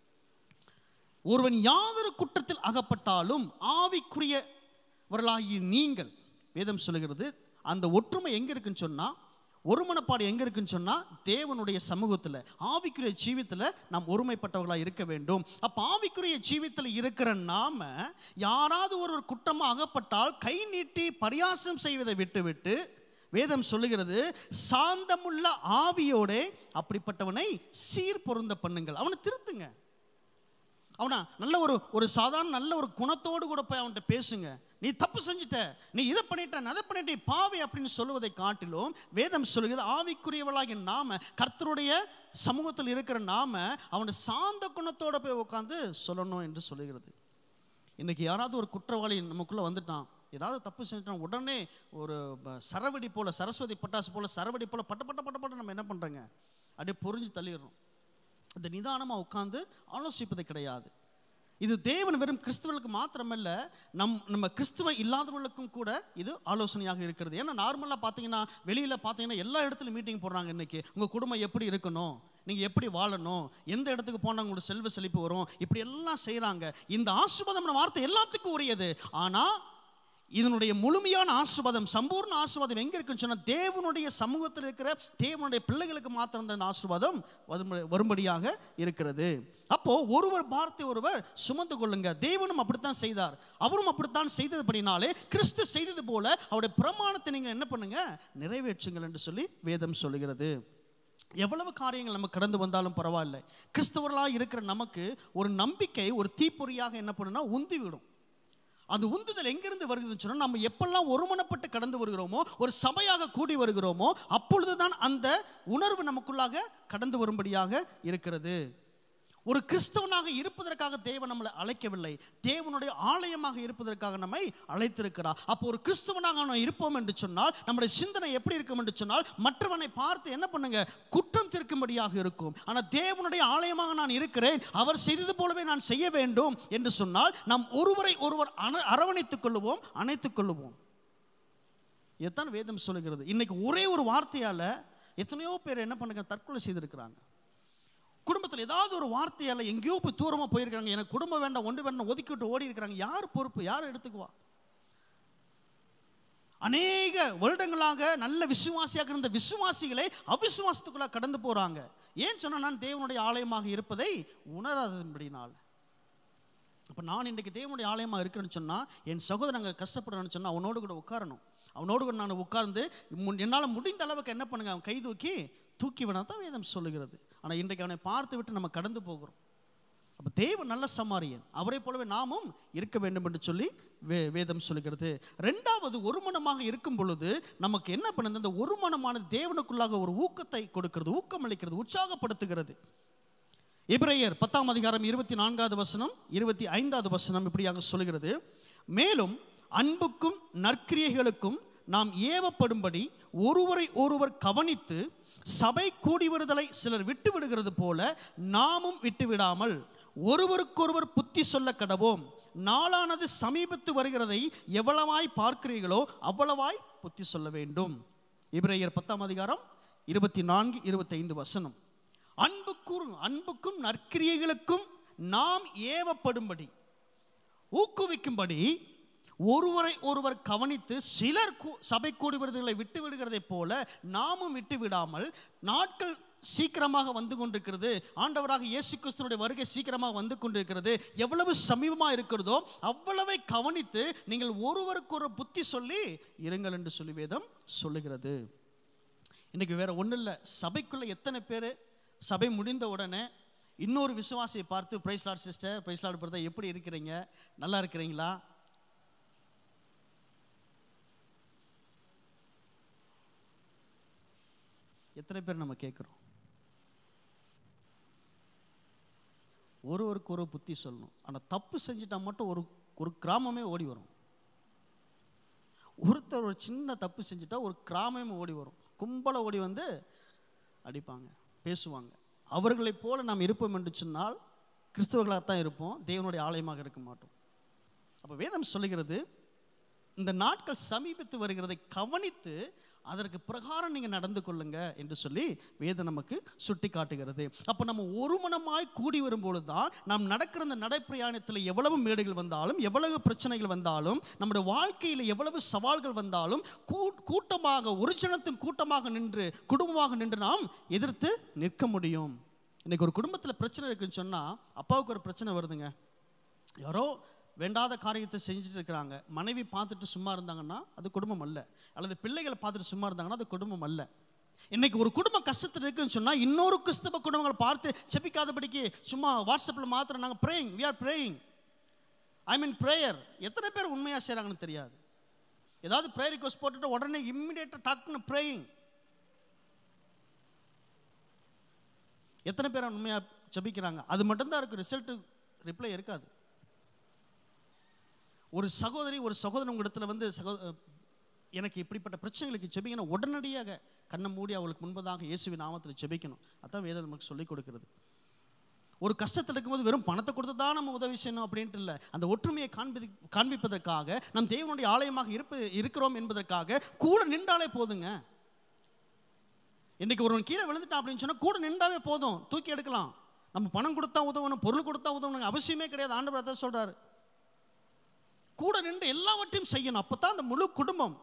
ஒருவன் யாதொரு குற்றத்தில் அகப்பட்டாலும் ஆவிக்குரியவர்களாகிய நீங்கள் வேதம் சொல்லுகிறது அந்த ஒற்றுமை எங்க இருக்குன்னு சொன்னா ஒரு மனப்பாடு எங்க இருக்குன்னு சொன்னா தேவனுடைய சமூகத்துல ஆவிக்குரிய ஜீவித்துல நாம் ஒருமைப்பட்டவர்களா இருக்க வேண்டும் அப்ப ஆவிக்குரிய ஜீவித்துல இருக்கிற நாம யாராவது ஒரு குற்றமா அகப்பட்டால் கை நீட்டி பரியாசம் செய்வதை விட்டுவிட்டு வேதம் சொல்லுகிறது சாந்தமுள்ள ஆவியோடே அப்படிப்பட்டவனை சீர் பொருந்த பண்ணுங்கள் அவனை திருத்துங்க அவனா நல்ல ஒரு ஒரு சாதாரண நல்ல ஒரு குணத்தோடு கூட போய் அவன்கிட்ட பேசுங்க நீ தப்பு செஞ்சுட்ட நீ இதை பண்ணிட்ட அதை பண்ணிட்ட நீ பாவி அப்படின்னு சொல்லுவதை காட்டிலும் வேதம் சொல்லுகிறது ஆவிக்குரியவளாகிய நாம கர்த்தருடைய சமூகத்தில் இருக்கிற நாம அவனுடைய சாந்த குணத்தோட போய் உட்காந்து சொல்லணும் என்று சொல்லுகிறது இன்னைக்கு யாராவது ஒரு குற்றவாளி நமக்குள்ள வந்துட்டான் ஏதாவது தப்பு செஞ்சுட்டான் உடனே ஒரு ப- சரவெடி போல சரஸ்வதி பட்டாசு போல சரவெடி போல பட்ட பட்ட பட்ட பட்ட நம்ம என்ன பண்றோங்க அப்படியே பொறிஞ்சு தள்ளிடுறோம் இந்த நிதானமாக உட்கார்ந்து ஆலோசிப்பது கிடையாது இது தேவன் வெறும் கிறிஸ்துவர்களுக்கு மாத்திரமல்ல நம் நம்ம கிறிஸ்துவ இல்லாதவர்களுக்கும் கூட இது ஆலோசனையாக இருக்கிறது ஏன்னா நார்மலாக பார்த்தீங்கன்னா வெளியில் பார்த்தீங்கன்னா எல்லா இடத்துலையும் மீட்டிங் போடுறாங்க இன்னைக்கு உங்கள் குடும்பம் எப்படி இருக்கணும் நீங்கள் எப்படி வாழணும் எந்த இடத்துக்கு போனால் உங்களுக்கு செல்வ செழிப்பு வரும் இப்படி எல்லாம் செய்கிறாங்க இந்த ஆசுபதம் வார்த்தை எல்லாத்துக்கும் உரியது ஆனால் இதனுடைய முழுமையான ஆசீர்வாதம் சம்பூர்ண ஆசீர்வாதம் எங்க இருக்குன்னு சொன்னா தேவனுடைய சமூகத்தில் இருக்கிற தேவனுடைய பிள்ளைகளுக்கு மாத்திரம் அந்த ஆசீர்வாதம் வரும்ப- வரும்படியாக இருக்கிறது அப்போ ஒருவர் பார்த்து ஒருவர் சுமந்து கொள்ளுங்க தேவனும் அப்படித்தான் செய்தார் அவரும் அப்படித்தான் செய்ததுபடினாலே கிறிஸ்து செய்தது போல அவருடைய பிரமாணத்தை நீங்க என்ன பண்ணுங்க நிறைவேற்றுங்கள் என்று சொல்லி வேதம் சொல்லுகிறது எவ்வளவு காரியங்கள் நம்ம கடந்து வந்தாலும் பரவாயில்லை கிறிஸ்தவர்களாக இருக்கிற நமக்கு ஒரு நம்பிக்கை ஒரு தீப்பொறியாக என்ன பண்ணுன்னா உந்தி விடும் அந்த உந்துதல் எங்கிருந்து வருகுதுன்னு சொன்னா நம்ம எப்பெல்லாம் ஒருமனப்பட்டு கடந்து வருகிறோமோ ஒரு சபையாக கூடி வருகிறோமோ அப்பொழுதுதான் அந்த உணர்வு நமக்குள்ளாக கடந்து வரும்படியாக இருக்கிறது ஒரு கிறிஸ்தவனாக இருப்பதற்காக தேவன் நம்மளை அழைக்கவில்லை தேவனுடைய ஆலயமாக இருப்பதற்காக நம்மை அழைத்திருக்கிறார் அப்போ ஒரு கிறிஸ்தவனாக நாம் இருப்போம் என்று சொன்னால் நம்முடைய சிந்தனை எப்படி இருக்கும் என்று சொன்னால் மற்றவனை பார்த்து என்ன பண்ணுங்க குற்றம் தீர்க்கும்படியாக இருக்கும் ஆனால் தேவனுடைய ஆலயமாக நான் இருக்கிறேன் அவர் செய்தது போலவே நான் செய்ய வேண்டும் என்று சொன்னால் நாம் ஒருவரை ஒருவர் அன- அரவணைத்துக் கொள்ளுவோம் அணைத்துக் கொள்ளுவோம் இதுதான் வேதம் சொல்லுகிறது இன்னைக்கு ஒரே ஒரு வார்த்தையால எத்தனையோ பேர் என்ன பண்ணுங்க தற்கொலை செய்திருக்கிறாங்க குடும்பத்தில் ஏதாவது ஒரு வார்த்தையால எங்கேயோ போய் தூரமா போயிருக்காங்க எனக்கு குடும்பம் வேண்டாம் ஒன்று வேண்டாம் ஒதுக்கி விட்டு ஓடி இருக்கிறாங்க யார் பொறுப்பு யார் எடுத்துக்குவா அநேக வருடங்களாக நல்ல விசுவாசியாக இருந்த விசுவாசிகளை அவிசுவாசத்துக்குள்ள கடந்து போறாங்க ஏன் சொன்னா நான் தேவனுடைய ஆலயமாக இருப்பதை உணராதபடினால் அப்போ நான் இன்றைக்கு தேவனுடைய ஆலயமாக இருக்கிறேன்னு சொன்னால் என் சகோதரன் அங்கே கஷ்டப்படுறேன்னு சொன்னால் அவனோடு கூட உட்காரணும் அவனோடு கூட நான் உட்கார்ந்து முன்- என்னால் முடிந்த அளவுக்கு என்ன பண்ணுங்க அவன் கை தூக்கி தூக்கி விட தான் வேதம் சொல்லுகிறது ஆனால் இன்றைக்கு அவனை பார்த்து விட்டு நம்ம கடந்து போகிறோம் அப்போ தேவன் நல்ல சமாரியன் அவரை போலவே நாமும் இருக்க வேண்டும் என்று சொல்லி வே வேதம் சொல்லுகிறது ரெண்டாவது ஒரு மனமாக இருக்கும் பொழுது நமக்கு என்ன பண்ணுது அந்த ஒரு மனமானது தேவனுக்குள்ளாக ஒரு ஊக்கத்தை கொடுக்கிறது ஊக்கம் அளிக்கிறது உற்சாகப்படுத்துகிறது எபிரேயர் பத்தாம் அதிகாரம் இருபத்தி நான்காவது வசனம் இருபத்தி ஐந்தாவது வசனம் இப்படியாக சொல்கிறது மேலும் அன்புக்கும் நற்கிரியைகளுக்கும் நாம் ஏவப்படும்படி ஒருவரை ஒருவர் கவனித்து சபை கூடி வருதலை சிலர் விட்டு விடுகிறது போல நாமும் விட்டு விடாமல் ஒருவருக்கொருவர் புத்தி சொல்ல கடவோம் நாளானது சமீபத்து வருகிறதை எவ்வளவாய் பார்க்கிறீர்களோ அவ்வளவாய் புத்தி சொல்ல வேண்டும் இப்ரேயர் பத்தாம் அதிகாரம் இருபத்தி நான்கு இருபத்தைந்து வசனம் அன்புக்கும் அன்புக்கும் நற்கிரியைகளுக்கும் நாம் ஏவப்படும்படி ஊக்குவிக்கும்படி ஒருவரை ஒருவர் கவனித்து சிலர் கூ- சபை கூடி வருதுகளை விட்டு விடுகிறதைப் போல நாமும் விட்டு விடாமல் நாட்கள் சீக்கிரமாக வந்து கொண்டிருக்கிறது ஆண்டவராக இயேசு கிறிஸ்துனுடைய வருகை சீக்கிரமாக வந்து கொண்டிருக்கிறது எவ்வளவு சமீபமாக இருக்கிறதோ அவ்வளவை கவனித்து நீங்கள் ஒருவருக்கு ஒரு புத்தி சொல்லி இருங்கள் என்று சொல்லி வேதம் சொல்லுகிறது இன்னைக்கு வேற ஒன்றும் இல்லை சபைக்குள்ள எத்தனை பேர் சபை முடிந்த உடனே இன்னொரு விசுவாசியை பார்த்து praise Lord sister praise Lord brother எப்படி இருக்கிறீங்க நல்லா இருக்கிறீங்களா எத்தனை பேர் நம்ம கேட்குறோம் ஒருவருக்கு ஒரு புத்தி சொல்லணும் ஆனால் தப்பு செஞ்சுட்டா மட்டும் ஒரு ஒரு கிராமமே ஓடி வரும் ஒருத்தர் ஒரு சின்ன தப்பு செஞ்சுட்டா ஒரு கிராமமே ஓடி வரும் கும்பல ஓடி வந்து அடிப்பாங்க பேசுவாங்க அவர்களைப் போல நாம் இருப்போம் என்று சொன்னால் கிறிஸ்தவர்களாக தான் இருப்போம் தேவனுடைய ஆலயமாக இருக்க மாட்டோம் அப்போ வேதம் சொல்லுகிறது இந்த நாட்கள் சமீபித்து வருகிறதை கவனித்து அதற்கு பிரகாரம் நீங்கள் நடந்து கொள்ளுங்க என்று சொல்லி வேதம் நமக்கு சுட்டி காட்டுகிறது அப்போ நம்ம ஒரு மனமாய் கூடி வரும்பொழுது தான் நாம் நடக்கிற இந்த நடைப்பிரயாணத்தில் எவ்வளவு மேடுகள் வந்தாலும் எவ்வளவு பிரச்சனைகள் வந்தாலும் நம்முடைய வாழ்க்கையில் எவ்வளவு சவால்கள் வந்தாலும் கூ- கூட்டமாக ஒரு ஜனத்தின் கூட்டமாக நின்று குடும்பமாக நின்று நாம் எதிர்த்து நிற்க முடியும் இன்னைக்கு ஒரு குடும்பத்தில் பிரச்சனை இருக்குன்னு சொன்னால் அப்பாவுக்கு ஒரு பிரச்சனை வருதுங்க யாரோ வேண்டாத காரியத்தை செஞ்சுட்டு இருக்கிறாங்க மனைவி பார்த்துட்டு சும்மா இருந்தாங்கன்னா அது குடும்பம் அல்ல அல்லது பிள்ளைகளை பார்த்துட்டு சும்மா இருந்தாங்கன்னா அது குடும்பம் அல்ல இன்னைக்கு ஒரு குடும்பம் கஷ்டத்தில் இருக்குன்னு சொன்னால் இன்னொரு கிறிஸ்தவ குடும்பங்களை பார்த்து செபிக்காதபடிக்கு சும்மா வாட்ஸ்அப்பில் மாத்திரம் நாங்கள் praying we are praying I mean prayer எத்தனை பேர் உண்மையாக செய்கிறாங்கன்னு தெரியாது ஏதாவது ப்ரேயர் ரிக்வஸ்ட் போட்டுட்டு உடனே இம்மிடியேட்டாக டக்குன்னு ப்ரேயிங் எத்தனை பேர் உண்மையாக ஜெபிக்கிறாங்க அது மட்டும்தான் இருக்கு ரிசல்ட் ரிப்ளை இருக்காது ஒரு சகோதரி ஒரு சகோதரன் உங்க இடத்துல வந்து சகோ எனக்கு இப்படிப்பட்ட பிரச்சனைகளுக்கு ஜெபிக்கணும் உடனடியாக கண்ணை மூடி அவளுக்கு முன்பதாக இயேசுவின் நாமத்தில் ஜெபிக்கணும் அதான் வேதம் நமக்கு சொல்லிக் கொடுக்கிறது ஒரு கஷ்டத்தில் இருக்கும்போது வெறும் பணத்தை கொடுத்து தான் நம்ம உதவி செய்யணும் அப்படின்ட்டு இல்லை அந்த ஒற்றுமையை காண்பி காண்பிப்பதற்காக நம் தேவனுடைய ஆலயமாக இருப்ப இருக்கிறோம் என்பதற்காக கூட நின்றாலே போதுங்க இன்னைக்கு ஒருவன் கீழே விழுந்துட்டான் அப்படின்னு சொன்னா கூட நின்றாவே போதும் தூக்கி எடுக்கலாம் நம்ம பணம் கொடுத்தா உதவணும் பொருள் கொடுத்தா உதவணும் அவசியமே கிடையாது ஆண்டவர் அதான் சொல்றாரு கூட நின்று எல்லாவற்றையும் செய்யணும் அப்பதான் அந்த முழு குடும்பம்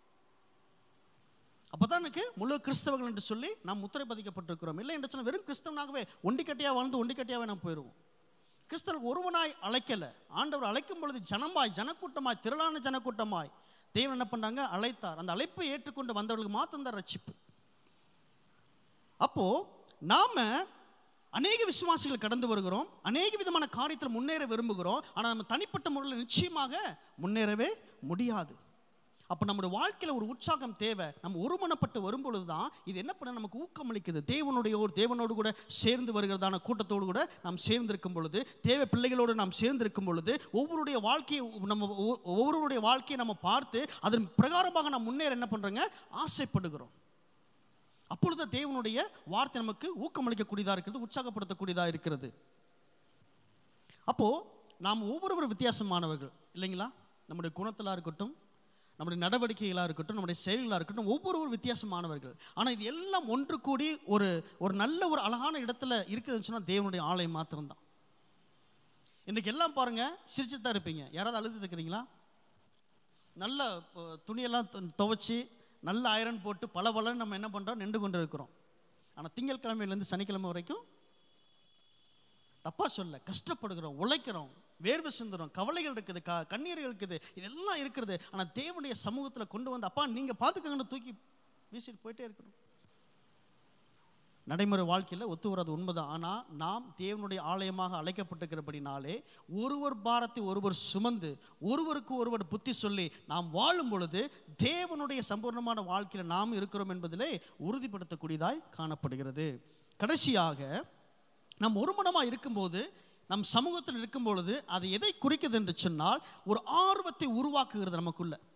அப்பதான் எனக்கு முழு கிறிஸ்தவர்கள் என்று சொல்லி நாம் முத்திரை பதிக்கப்பட்டிருக்கிறோம் இல்லை என்று சொன்ன வெறும் கிறிஸ்தவனாகவே ஒண்டிக்கட்டியா வாழ்ந்து ஒண்டிக்கட்டியாவே நாம் போயிடுவோம் கிறிஸ்தவன் ஒருவனாய் அழைக்கல ஆண்டவர் அழைக்கும் பொழுது ஜனமாய் ஜனக்கூட்டமாய் திரளான ஜனக்கூட்டமாய் தேவன் என்ன பண்றாங்க அழைத்தார் அந்த அழைப்பை ஏற்றுக்கொண்டு வந்தவர்களுக்கு மாத்திரம் தான் ரட்சிப்பு அப்போ நாம அநேக விசுவாசிகள் கடந்து வருகிறோம் அநேக விதமான காரியத்தில் முன்னேற விரும்புகிறோம் ஆனால் நம்ம தனிப்பட்ட முறையில் நிச்சயமாக முன்னேறவே முடியாது அப்போ நம்முடைய வாழ்க்கையில் ஒரு உற்சாகம் தேவை நம்ம ஒருமனப்பட்டு வரும்பொழுது தான் இது என்ன பண்ண நமக்கு ஊக்கமளிக்குது தேவனுடைய ஒரு தேவனோடு கூட சேர்ந்து வருகிறதான கூட்டத்தோடு கூட நாம் சேர்ந்திருக்கும் பொழுது தேவ பிள்ளைகளோடு நாம் சேர்ந்திருக்கும் பொழுது ஒவ்வொருடைய வாழ்க்கையை நம்ம ஒவ்வொரு- ஒவ்வொருவருடைய வாழ்க்கையை நம்ம பார்த்து அதன் பிரகாரமாக நாம் முன்னேற என்ன பண்ணுறோங்க ஆசைப்படுகிறோம் அப்பொழுது தேவனுடைய வார்த்தை நமக்கு ஊக்கமளிக்கக்கூடியதாக இருக்கிறது உற்சாகப்படுத்தக்கூடியதாக இருக்கிறது அப்போ நாம் ஒவ்வொருவரும் வித்தியாசமானவர்கள் இல்லைங்களா நம்முடைய குணத்திலா இருக்கட்டும் நம்முடைய நடவடிக்கைகளாக இருக்கட்டும் நம்முடைய செயல்களாக இருக்கட்டும் ஒவ்வொருவரும் வித்தியாசமானவர்கள் ஆனால் இது எல்லாம் ஒன்று கூடி ஒரு ஒரு நல்ல ஒரு அழகான இடத்துல இருக்குதுன்னு சொன்னால் தேவனுடைய ஆலயம் மாத்திரம்தான் இன்னைக்கு எல்லாம் பாருங்க சிரிச்சு தான் இருப்பீங்க யாராவது அழுது இருக்கிறீங்களா நல்ல அஹ், துணியெல்லாம் து- துவைச்சி நல்ல ஐரன் போட்டு பல பலன்னு நம்ம என்ன பண்ணுறோம் நின்று கொண்டு இருக்கிறோம் ஆனால் திங்கட்கிழமையிலேருந்து சனிக்கிழமை வரைக்கும் தப்பா சொல்ல கஷ்டப்படுகிறோம் உழைக்கிறோம் வேர்வை சிந்துறோம் கவலைகள் இருக்குது க கண்ணீர்கள் இருக்குது இதெல்லாம் இருக்கிறது ஆனால் தேவனுடைய சமூகத்தில் கொண்டு வந்து அப்பா நீங்கள் பார்த்துக்கங்கன்னு தூக்கி வீசிட்டு போயிட்டே இருக்கணும் நடைமுறை வாழ்க்கையில் ஒத்து வராது உண்மைதான் ஆனால் நாம் தேவனுடைய ஆலயமாக அழைக்கப்பட்டிருக்கிறபடினாலே ஒருவர் பாரத்தை ஒருவர் சுமந்து ஒருவருக்கு ஒருவர் புத்தி சொல்லி நாம் வாழும் பொழுது தேவனுடைய சம்பூர்ணமான வாழ்க்கையில் நாம் இருக்கிறோம் என்பதிலே உறுதிப்படுத்தக்கூடியதாய் காணப்படுகிறது கடைசியாக நாம் ஒருமனமாக இருக்கும்போது நம் சமூகத்தில் இருக்கும் பொழுது அது எதை குறிக்குது என்று சொன்னால் ஒரு ஆர்வத்தை உருவாக்குகிறது நமக்குள்ள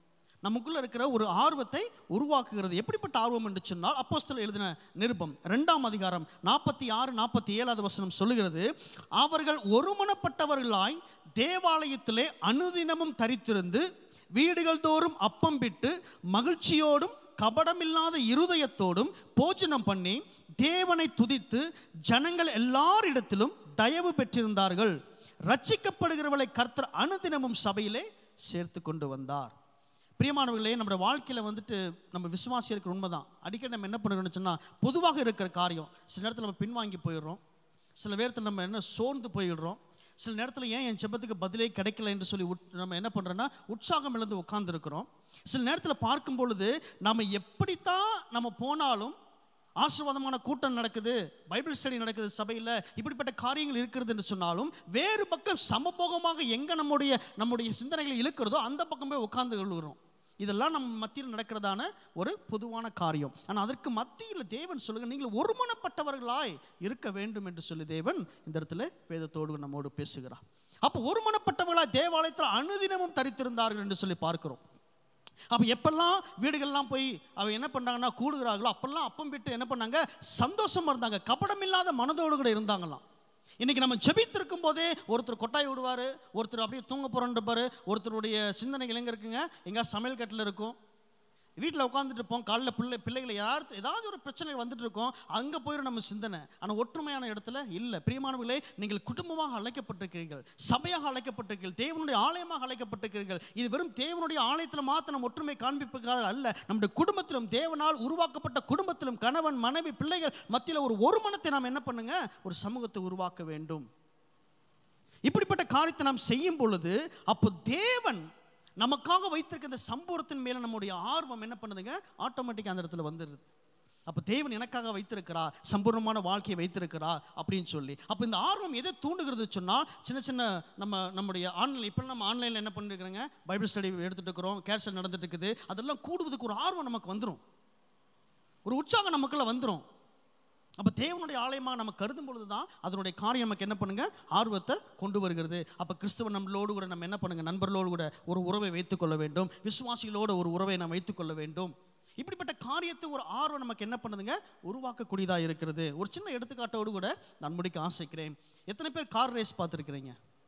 நமக்குள்ள இருக்கிற ஒரு ஆர்வத்தை உருவாக்குகிறது எப்படிப்பட்ட ஆர்வம் என்று சொன்னால் அப்போஸ்தலர் எழுதின நிருபம் ரெண்டாம் அதிகாரம் நாற்பத்தி ஆறு நாற்பத்தி ஏழாவது வசனம் சொல்லுகிறது அவர்கள் ஒருமனப்பட்டவர்களாய் தேவாலயத்திலே அனுதினமும் தரித்திருந்து வீடுகள் தோறும் அப்பம் பிட்டு மகிழ்ச்சியோடும் கபடமில்லாத இருதயத்தோடும் போஜனம் பண்ணி தேவனை துதித்து ஜனங்கள் எல்லாரிடத்திலும் தயவு பெற்றிருந்தார்கள் ரட்சிக்கப்படுகிறவளை கர்த்தர் அனுதினமும் சபையிலே சேர்த்து கொண்டு வந்தார் பிரியமானவர்களே நம்முடைய வாழ்க்கையில் வந்துட்டு நம்ம விசுவாசி இருக்கிற உண்மைதான் அடிக்கடி நம்ம என்ன பண்ணுறோம்னு சொன்னால் பொதுவாக இருக்கிற காரியம் சில நேரத்தில் நம்ம பின்வாங்கி போயிடுறோம் சில நேரத்தில் நம்ம என்ன சோர்ந்து போயிடுறோம் சில நேரத்தில் ஏன் என் செபத்துக்கு பதிலே கிடைக்கல என்று சொல்லி உட்- நம்ம என்ன பண்ணுறோன்னா உற்சாகம் இழந்து உட்கார்ந்துருக்கிறோம் சில நேரத்தில் பார்க்கும் பொழுது நம்ம எப்படித்தான் நம்ம போனாலும் ஆசீர்வாதமான கூட்டம் நடக்குது பைபிள் ஸ்டடி நடக்குது சபையில் இப்படிப்பட்ட காரியங்கள் இருக்கிறது என்று சொன்னாலும் வேறு பக்கம் சமபோகமாக எங்கே நம்முடைய நம்முடைய சிந்தனைகள் இழுக்கிறதோ அந்த பக்கம் போய் உட்கார்ந்து கொள்கிறோம் இதெல்லாம் நம்ம மத்தியில் நடக்கிறதான ஒரு பொதுவான காரியம் ஆனால் அதற்கு மத்தியில் தேவன் சொல்லுங்க நீங்கள் ஒருமனப்பட்டவர்களாய் இருக்க வேண்டும் என்று சொல்லி தேவன் இந்த இடத்துல வேதத்தோடு நம்மோடு பேசுகிறார் அப்போ ஒருமனப்பட்டவர்களாய் தேவாலயத்தில் அனுதினமும் தரித்திருந்தார்கள் என்று சொல்லி பார்க்கிறோம் அப்போ எப்பெல்லாம் வீடுகள்லாம் போய் அவ என்ன பண்ணாங்கன்னா கூடுகிறார்களோ அப்பெல்லாம் அப்பம் விட்டு என்ன பண்ணாங்க சந்தோஷமா இருந்தாங்க கபடம் இல்லாத மனதோடு கூட இருந்தாங்களாம் இன்னைக்கு நம்ம ஜெபித்திருக்கும் போதே ஒருத்தர் கொட்டாய் விடுவார் ஒருத்தர் அப்படியே தூங்க போகிறோன்றப்பாரு ஒருத்தருடைய சிந்தனைகள் எங்கே இருக்குங்க எங்கே சமையல் கட்டில் இருக்கும் வீட்டில் உட்காந்துட்டு இருப்போம் காலைல பிள்ளை பிள்ளைகளை யார் ஏதாவது ஒரு பிரச்சனை வந்துட்டு இருக்கோம் அங்கே போயிடும் நம்ம சிந்தனை ஆனால் ஒற்றுமையான இடத்துல இல்லை பிரியமானவர்களே நீங்கள் குடும்பமாக அழைக்கப்பட்டிருக்கிறீர்கள் சபையாக அழைக்கப்பட்டிருக்கிறீர்கள் தேவனுடைய ஆலயமாக அழைக்கப்பட்டிருக்கிறீர்கள் இது வெறும் தேவனுடைய ஆலயத்தில் மாத்திரம் நம்ம ஒற்றுமை காண்பிப்பதற்காக அல்ல நம்முடைய குடும்பத்திலும் தேவனால் உருவாக்கப்பட்ட குடும்பத்திலும் கணவன் மனைவி பிள்ளைகள் மத்தியில் ஒரு ஒருமனத்தை நாம் என்ன பண்ணுங்க ஒரு சமூகத்தை உருவாக்க வேண்டும் இப்படிப்பட்ட காரியத்தை நாம் செய்யும் பொழுது அப்போ தேவன் நமக்காக வைத்திருக்க இந்த சம்பூரத்தின் மேல நம்முடைய ஆர்வம் என்ன பண்ணுதுங்க ஆட்டோமேட்டிக்காக அந்த இடத்துல வந்துடுது அப்போ தேவன் எனக்காக வைத்திருக்கிறா சம்பூர்ணமான வாழ்க்கையை வைத்திருக்கிறா அப்படின்னு சொல்லி அப்போ இந்த ஆர்வம் எதை தூண்டுகிறது சொன்னால் சின்ன சின்ன நம்ம நம்முடைய ஆன்லைன் இப்போ நம்ம ஆன்லைனில் என்ன பண்ணிருக்கிறோங்க பைபிள் ஸ்டடி எடுத்துட்டு இருக்கிறோம் கேர்சல் நடந்துட்டு இருக்குது அதெல்லாம் கூடுவதுக்கு ஒரு ஆர்வம் நமக்கு வந்துடும் ஒரு உற்சாகம் நமக்குள்ள வந்துடும் அப்போ தேவனுடைய ஆலயமாக நம்ம கருதும் பொழுது தான் அதனுடைய காரியம் நமக்கு என்ன பண்ணுங்க ஆர்வத்தை கொண்டு வருகிறது அப்போ கிறிஸ்துவ நம்மளோடு கூட நம்ம என்ன பண்ணுங்க நண்பர்களோடு கூட ஒரு உறவை வைத்துக்கொள்ள வேண்டும் விசுவாசிகளோடு ஒரு உறவை நாம் வைத்துக்கொள்ள வேண்டும் இப்படிப்பட்ட காரியத்தை ஒரு ஆர்வம் நமக்கு என்ன பண்ணுதுங்க உருவாக்கக்கூடியதாக இருக்கிறது ஒரு சின்ன எடுத்துக்காட்டோடு கூட நான் முடிக்க ஆசைக்கிறேன் எத்தனை பேர் கார் ரேஸ் பார்த்துருக்கிறீங்க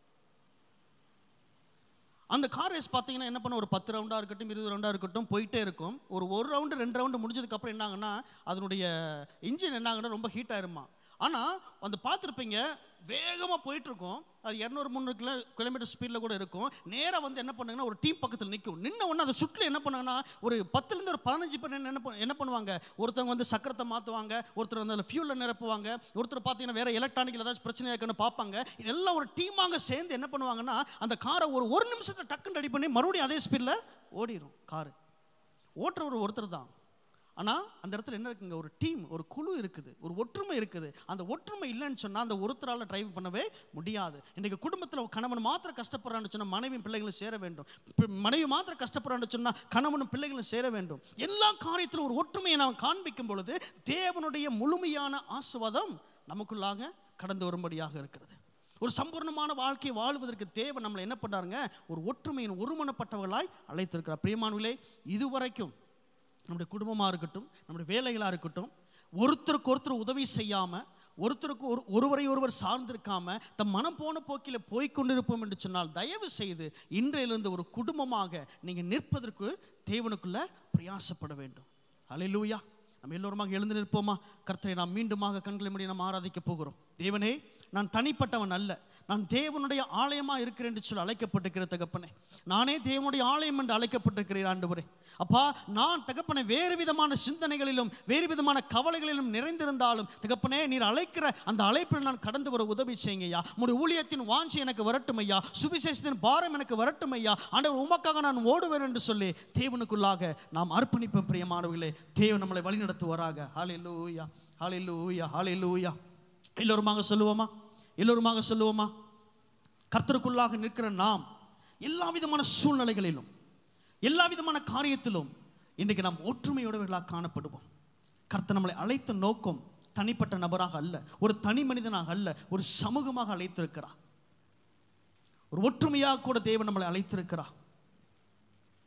அந்த கார் ரேஸ் பார்த்தீங்கன்னா என்ன பண்ண ஒரு பத்து ரவுண்டாக இருக்கட்டும் இருபது ரவுண்டாக இருக்கட்டும் போயிட்டே இருக்கும் ஒரு ஒரு ரவுண்டு ரெண்டு ரவுண்டு முடிஞ்சதுக்கப்புறம் என்னாங்கன்னா அதனுடைய இன்ஜின் என்னாங்கன்னா ரொம்ப ஹீட் ஆயிருமா ஆனால் அந்த பார்த்துருப்பீங்க வேகமாக போயிட்டு இருக்கும் அது இரநூறு முந்நூறு கிலோ கிலோமீட்டர் ஸ்பீடில் கூட இருக்கும் நேராக வந்து என்ன பண்ணுங்கன்னா ஒரு டீம் பக்கத்தில் நிற்கும் நின்ன உடனே அதை சுற்றில் என்ன பண்ணாங்கன்னா ஒரு பத்துலேருந்து ஒரு பதினஞ்சு பேர் என்ன பண்ண- என்ன பண்ணுவாங்க ஒருத்தவங்க வந்து சக்கரத்தை மாற்றுவாங்க ஒருத்தர் வந்து அதில் ஃபியூலில் நிரப்புவாங்க ஒருத்தர் பார்த்தீங்கன்னா வேற எலக்ட்ரானிக்கில் ஏதாச்சும் பிரச்சனை இருக்குன்னு பார்ப்பாங்க இதெல்லாம் ஒரு டீமாக சேர்ந்து என்ன பண்ணுவாங்கன்னா அந்த காரை ஒரு ஒரு நிமிஷத்தை டக்குன்னு ரெடி பண்ணி மறுபடியும் அதே ஸ்பீடில் ஓடிடும் காரு ஓட்டுறவர் ஒருத்தர் தான் ஆனால் அந்த இடத்துல என்ன இருக்குங்க ஒரு டீம் ஒரு குழு இருக்குது ஒரு ஒற்றுமை இருக்குது அந்த ஒற்றுமை இல்லைன்னு சொன்னால் அந்த ஒருத்தரால் டிரைவ் பண்ணவே முடியாது இன்றைக்கு குடும்பத்தில் கணவன் மாத்திரம் கஷ்டப்படுறான்னு சொன்னால் மனைவியும் பிள்ளைகளும் சேர வேண்டும் பி- மனைவி மாத்திரம் கஷ்டப்படுறான்னு சொன்னால் கணவனும் பிள்ளைகளும் சேர வேண்டும் எல்லா காரியத்திலும் ஒரு ஒற்றுமையை நாம் காண்பிக்கும் பொழுது தேவனுடைய முழுமையான ஆசுவாதம் நமக்குள்ளாக கடந்து வரும்படியாக இருக்கிறது ஒரு சம்பூர்ணமான வாழ்க்கையை வாழ்வதற்கு தேவன் நம்மளை என்ன பண்ணாருங்க ஒரு ஒற்றுமையின் ஒருமனப்பட்டவர்களாய் அழைத்திருக்கிறார் பிரியமானவர்களே இதுவரைக்கும் நம்முடைய குடும்பமாக இருக்கட்டும் நம்முடைய வேலைகளாக இருக்கட்டும் ஒருத்தருக்கு ஒருத்தர் உதவி செய்யாமல் ஒருத்தருக்கு ஒரு ஒருவரை ஒருவர் சார்ந்திருக்காம தம் மனம் போன போக்கில் போய் கொண்டிருப்போம் என்று சொன்னால் தயவு செய்து இன்றையிலிருந்து ஒரு குடும்பமாக நீங்கள் நிற்பதற்கு தேவனுக்குள்ள பிரயாசப்பட வேண்டும் அல்லேலூயா நம்ம எல்லோருமாக எழுந்து நிற்போமா கர்த்தரை நாம் மீண்டுமாக கண்களை மூடி நாம் ஆராதிக்க போகிறோம் தேவனே நான் தனிப்பட்டவன் அல்ல நான் தேவனுடைய ஆலயமாக இருக்கிறேன் என்று சொல்லி அழைக்கப்பட்டிருக்கிற தகப்பனே நானே தேவனுடைய ஆலயம் என்று அழைக்கப்பட்டிருக்கிறேன் ஆண்டவரே அப்பா நான் தகப்பனை வேறு விதமான சிந்தனைகளிலும் வேறு விதமான கவலைகளிலும் நிறைந்திருந்தாலும் தகப்பனே நீர் அழைக்கிற அந்த அழைப்பில் நான் கடந்து வர உதவி செய்யுங்க ஐயா உங்களுடைய ஊழியத்தின் வாஞ்சி எனக்கு வரட்டும் ஐயா சுவிசேஷத்தின் பாரம் எனக்கு வரட்டும் ஐயா ஆண்டவர் உமக்காக நான் ஓடுவேன் என்று சொல்லி தேவனுக்குள்ளாக நாம் அர்ப்பணிப்போம் பிரியமானவர்களே தேவன் நம்மளை வழிநடத்துவாராக ஹalleluya ஹalleluya ஹalleluya எல்லோருமாக சொல்லுவோமா எல்லோருமாக சொல்லுவோமா கர்த்தருக்குள்ளாக நிற்கிற நாம் எல்லா விதமான சூழ்நிலைகளிலும் எல்லா விதமான காரியத்திலும் இன்றைக்கு நாம் ஒற்றுமையுடையவர்களாக காணப்படுவோம் கர்த்தர் நம்மளை அழைத்த நோக்கம் தனிப்பட்ட நபராக அல்ல ஒரு தனி மனிதனாக அல்ல ஒரு சமூகமாக அழைத்திருக்கிறார் ஒரு ஒற்றுமையாக கூட தேவன் நம்மளை அழைத்திருக்கிறார்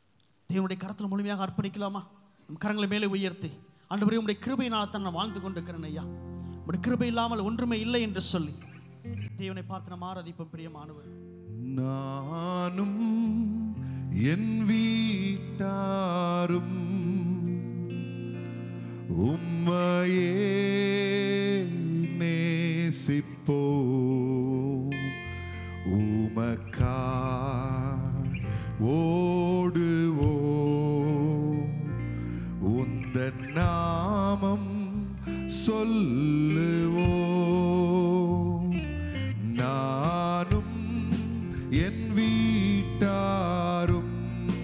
தேவனுடைய கரத்தில் முழுமையாக அர்ப்பணிக்கலாமா நம் கரங்களை மேலே உயர்த்தி ஆண்டவரே உம்முடைய கிருபையினால் தான் நான் வாழ்ந்து கொண்டிருக்கிறேன் ஐயா உம்முடைய கிருபை இல்லாமல் ஒன்றுமே இல்லை என்று சொல்லி தேவனை பார்த்து நம்ம ஆராதிப்போம் பிரியமானவர் நானும் என் வீட்டாரும் உம்மையே நேசிப்போ உமக்கா ஓடுவோ உந்த நாமம் சொல்லுவோ நானும் என் வீட்டாரும்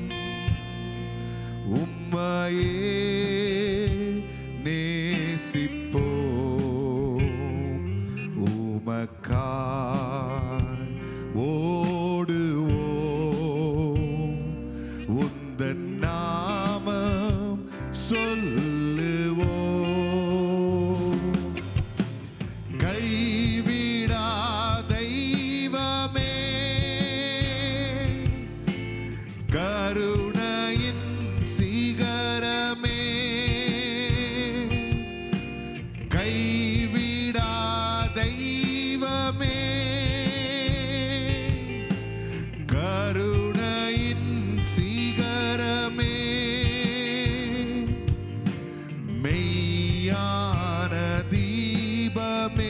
உம்மையே நேசிப்போ உமக்காய் ஓடுவோ உந்தன் நாமம் சொல்லுவோ கைவிடா தெய்வமே கருணையின் சிகரமே கைவிடா தெய்வமே கருணையின் சிகரமே மெய்யான தீபமே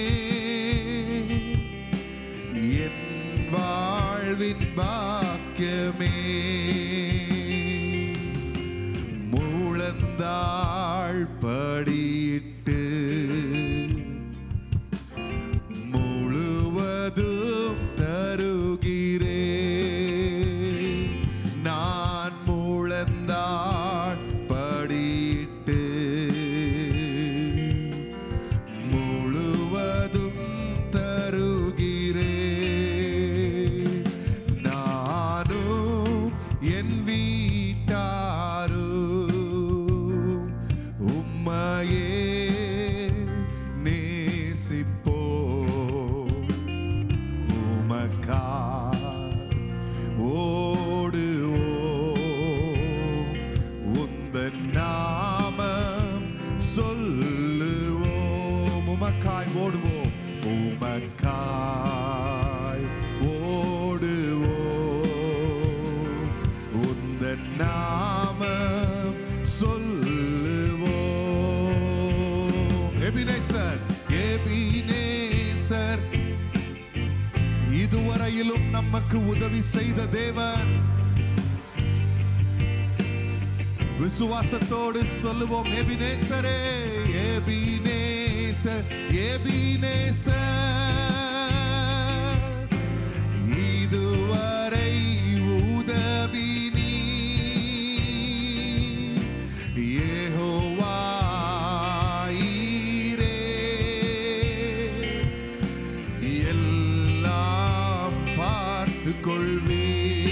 என் வாழ்வின் பாக்கியமே முழந்தாள் படியிட்டு முழுவதும் தருகிறே நான் முழந்தாள் படியிட்டு முழுவதும் தருகிறே நானும் என் வீட்டாரும் உம்மையே நேசிப்போ உமக்கா ஓடுவோ உந்த நாமம் சொல்லுவோம் உமக்காய் ஓடுவோம் உமக்காய் ஓடுவோம் உந்த நாமம் சொல்லுவோம் எபினேசர் எபினேசர் இதுவரையிலும் நமக்கு உதவி செய்த தேவன் விசுவாசத்தோடு சொல்லுவோம் எபினேசரே எபினேசர் எபினேசர் இதுவரை உதவி நீ யெகோவாயீரே எல்லாம் பார்த்து கொள்வே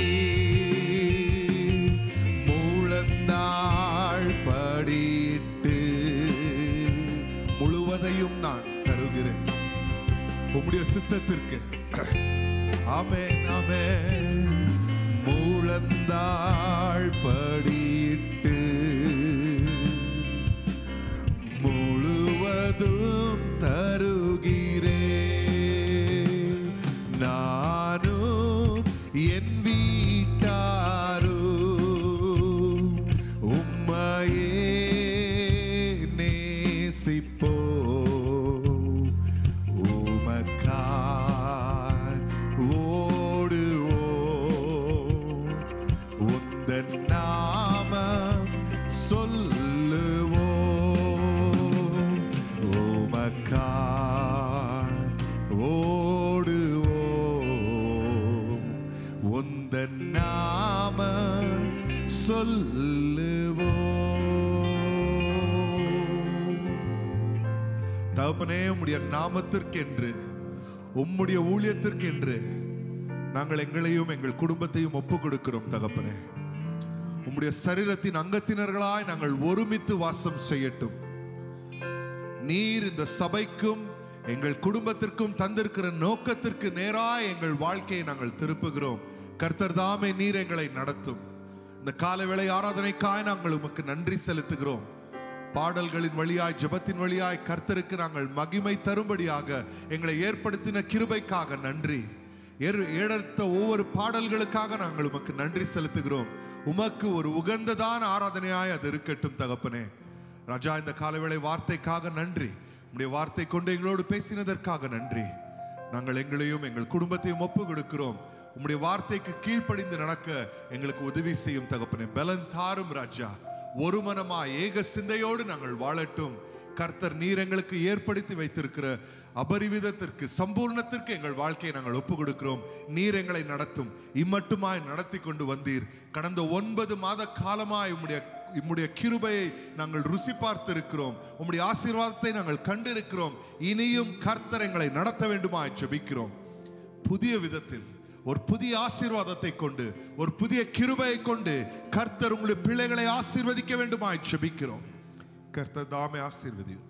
முழந்தாள் படியிட்டு முழுவதையும் நான் தருகிறேன் உம்முடைய சித்தத்திற்கு ஆமென் ஆமென் முழந்தாள் படியிட்டு முழுவதும் தருகிறே நானும் என் வீட்டாரும் உம்மையே நேசிப்போ உமக்காய் ஓடுவோ உந்தன் நாமம் சொல்லுவோ உமக்காய் ஓடுவோ உந்தன் நாமம் சொல்லுவோ தகப்பனே உம்முடைய நாமத்திற்கென்று உம்முடைய ஊழியத்திற்கென்று நாங்கள் எங்களையும் எங்கள் குடும்பத்தையும் ஒப்பு கொடுக்கிறோம் தகப்பனே உம்முடைய சரீரத்தின் அங்கத்தினர்களாய் நாங்கள் ஒருமித்து வாசம் செய்யட்டும் நீர் இந்த சபைக்கும் எங்கள் குடும்பத்திற்கும் தந்திருக்கிற நோக்கத்திற்கு நேராய் எங்கள் வாழ்க்கையை நாங்கள் திருப்புகிறோம் கர்த்தர் தாமே நீர் எங்களை நடத்தும் இந்த காலவேளை ஆராதனைக்காய் நாங்கள் உமக்கு நன்றி செலுத்துகிறோம் பாடல்களின் வழியாய் ஜெபத்தின் வழியாய் கர்த்தருக்கு நாங்கள் மகிமை தரும்படியாக எங்களை ஏற்படுத்தின கிருபைக்காக நன்றி ஏற்- ஏறெடுத்த ஒவ்வொரு பாடல்களுக்காக நாங்கள் உமக்கு நன்றி செலுத்துகிறோம் உமக்கு ஒரு உகந்ததான ஆராதனையாய் அது இருக்கட்டும் தகப்பனே ராஜா இந்த காலவேளை வார்த்தைக்காக நன்றி உம்முடைய வார்த்தை கொண்டு எங்களோடு பேசினதற்காக நன்றி நாங்கள் எங்களையும் எங்கள் குடும்பத்தையும் ஒப்பு கொடுக்கிறோம் உம்முடைய வார்த்தைக்கு கீழ்ப்படிந்து நடக்க எங்களுக்கு உதவி செய்யும் தகப்பனே பலன் தாரும் ராஜா ஒரு மனமா ஏக சிந்தையோடு நாங்கள் வாழட்டும் கர்த்தர் நீர் எங்களுக்கு ஏற்படுத்தி வைத்திருக்கிற அபரிவிதத்திற்கு சம்பூர்ணத்திற்கு எங்கள் வாழ்க்கையை நாங்கள் ஒப்பு கொடுக்கிறோம் நீர் எங்களை நடத்தும் இம்மட்டுமாய் நடத்தி கொண்டு வந்தீர் கடந்த ஒன்பது மாத காலமாய் உம்முடைய உம்முடைய கிருபையை நாங்கள் ருசி பார்த்திருக்கிறோம் உம்முடைய ஆசீர்வாதத்தை நாங்கள் கண்டிருக்கிறோம் இனியும் கர்த்தர் எங்களை நடத்த வேண்டுமாய் ஜெபிக்கிறோம் புதிய விதத்தில் ஒரு புதிய ஆசீர்வாதத்தை கொண்டு ஒரு புதிய கிருபையை கொண்டு கர்த்தர் உங்களுடைய பிள்ளைகளை ஆசீர்வதிக்க வேண்டுமாய் ஜெபிக்கிறோம் கர்த்தர் தாமே ஆசீர்வதியும்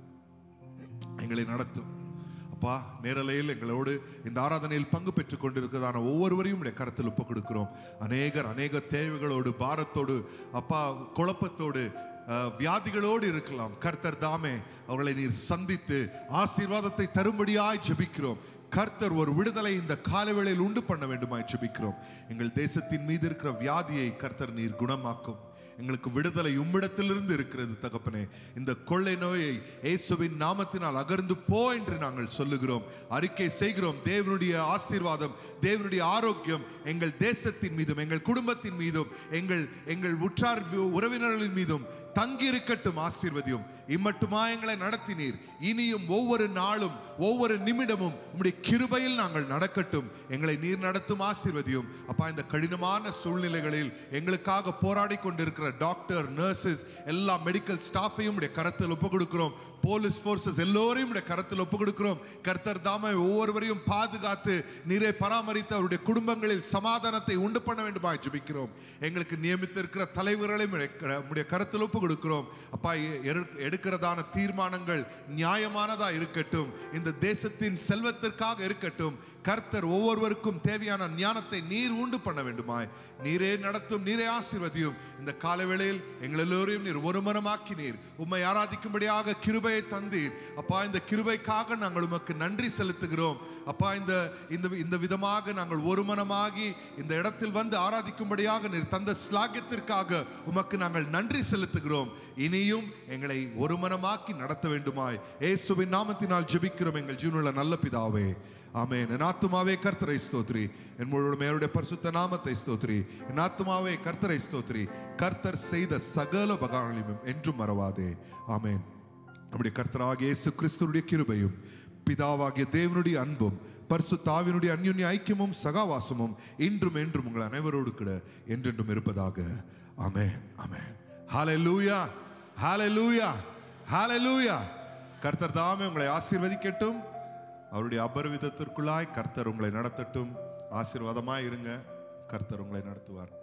எங்களை நடத்தும் அப்பா நேரலையில் எங்களோடு இந்த ஆராதனையில் பங்கு பெற்றுக் கொண்டிருக்கிறதான ஒவ்வொருவரையும் உடைய கருத்தில் ஒப்புக் கொடுக்கிறோம் அநேகர் அநேக தேவைகளோடு பாரத்தோடு அப்பா குழப்பத்தோடு அஹ், வியாதிகளோடு இருக்கலாம் கர்த்தர் தாமே அவர்களை நீர் சந்தித்து ஆசீர்வாதத்தை தரும்படியாய் ஜெபிக்கிறோம் கர்த்தர் ஒரு விடுதலை இந்த காலவேளையில் உண்டு பண்ண வேண்டுமாய் ஜெபிக்கிறோம் எங்கள் தேசத்தின் மீது இருக்கிற வியாதியை கர்த்தர் நீர் குணமாக்கும் எங்களுக்கு விடுதலை உம்மிடத்திலிருந்து இருக்கிறது தகப்பனே இந்த கொள்ளை நோயை இயேசுவின் நாமத்தினால் அகர்ந்து போ என்று நாங்கள் சொல்லுகிறோம் அறிக்கை செய்கிறோம் தேவனுடைய ஆசீர்வாதம் தேவனுடைய ஆரோக்கியம் எங்கள் தேசத்தின் மீதும் எங்கள் குடும்பத்தின் மீதும் எங்கள் எங்கள் உற்றார் உறவினர்களின் மீதும் தங்கி இருக்கட்டும் ஆசீர்வதியும் இம்மட்டுமா எங்களை நடத்தினீர் இனியும் ஒவ்வொரு நாளும் ஒவ்வொரு நிமிடமும் உம்முடைய கிருபையில் நாங்கள் நடக்கட்டும் எங்களை நீர் நடத்தும் ஆசீர்வதியும் அப்பா இந்த கடினமான சூழ்நிலைகளில் எங்களுக்காக போராடி கொண்டிருக்கிற டாக்டர் நர்சஸ் எல்லா மெடிக்கல் ஸ்டாஃபையும் உடைய கரத்தில் ஒப்பு கொடுக்கிறோம் போலீஸ் ஃபோர்ஸஸ் எல்லோரையும் உடைய கரத்தில் ஒப்பு கொடுக்கிறோம் கர்த்தர் தாமே ஒவ்வொருவரையும் பாதுகாத்து நீரை பராமரித்து அவருடைய குடும்பங்களில் சமாதானத்தை உண்டு பண்ண வேண்டுமாய் ஜெபிக்கிறோம் எங்களுக்கு நியமித்திருக்கிற தலைவர்களையும் உடைய- உடைய கரத்தில் ஒப்பு கொடுக்கிறோம் அப்பா எ- எரு- எடுக்கிறதான தீர்மானங்கள் நியாயமானதா இருக்கட்டும் இந்த தேசத்தின் செல்வத்திற்காக இருக்கட்டும் கர்த்தர் ஒவ்வொருவருக்கும் தேவையான ஞானத்தை நீர் உண்டு பண்ண வேண்டுமாய் நீரே நடத்தும் நீரே ஆசீர்வதியும் இந்த காலவேளையில் எங்கள் எல்லோரையும் நீர் ஒருமனமாக்கினீர் உம்மை ஆராதிக்கும்படியாக கிருபையை தந்தீர் அப்பா இந்த கிருபைக்காக நாங்கள் உமக்கு நன்றி செலுத்துகிறோம் அப்பா இந்த இந்த இந்த விதமாக நாங்கள் ஒருமனமாகி இந்த இடத்தில் வந்து ஆராதிக்கும்படியாக நீர் தந்த ஸ்லாகியத்திற்காக உமக்கு நாங்கள் நன்றி செலுத்துகிறோம் இனியும் எங்களை ஒருமனமாக்கி நடத்த வேண்டுமாய் இயேசுவின் நாமத்தினால் ஜெபிக்கிறோம் எங்கள் ஜீவனுள்ள நல்ல பிதாவே ஆமென் என் ஆத்துமாவே கர்த்தரை ஸ்தோத்ரி என் முழு மேருடைய பரிசுத்த நாமத்தை ஸ்தோத்ரி என் ஆத்துமாவே கர்த்தரை ஸ்தோத்ரி கர்த்தர் செய்த சகல பகாரங்களையும் என்றும் மறவாதே ஆமென் நம்முடைய கர்த்தராகிய இயேசு கிறிஸ்துடைய கிருபையும் பிதாவாகிய தேவனுடைய அன்பும் பரிசுத்தாவினுடைய அந்யுன்ய ஐக்கியமும் சகாவாசமும் இன்றும் என்றும் உங்கள் அவரோடு கூட என்றென்றும் இருப்பதாக ஆமென் ஆமென் ஹalleluya ஹalleluya ஹalleluya கர்த்தர் தாமே உங்களை ஆசீர்வதிக்கட்டும் அவருடைய அபரிவிதத்திற்குள்ளாய் கர்த்தர் உங்களை நடத்தட்டும் ஆசீர்வாதமாய் இருங்க கர்த்தர் உங்களை நடத்துவார்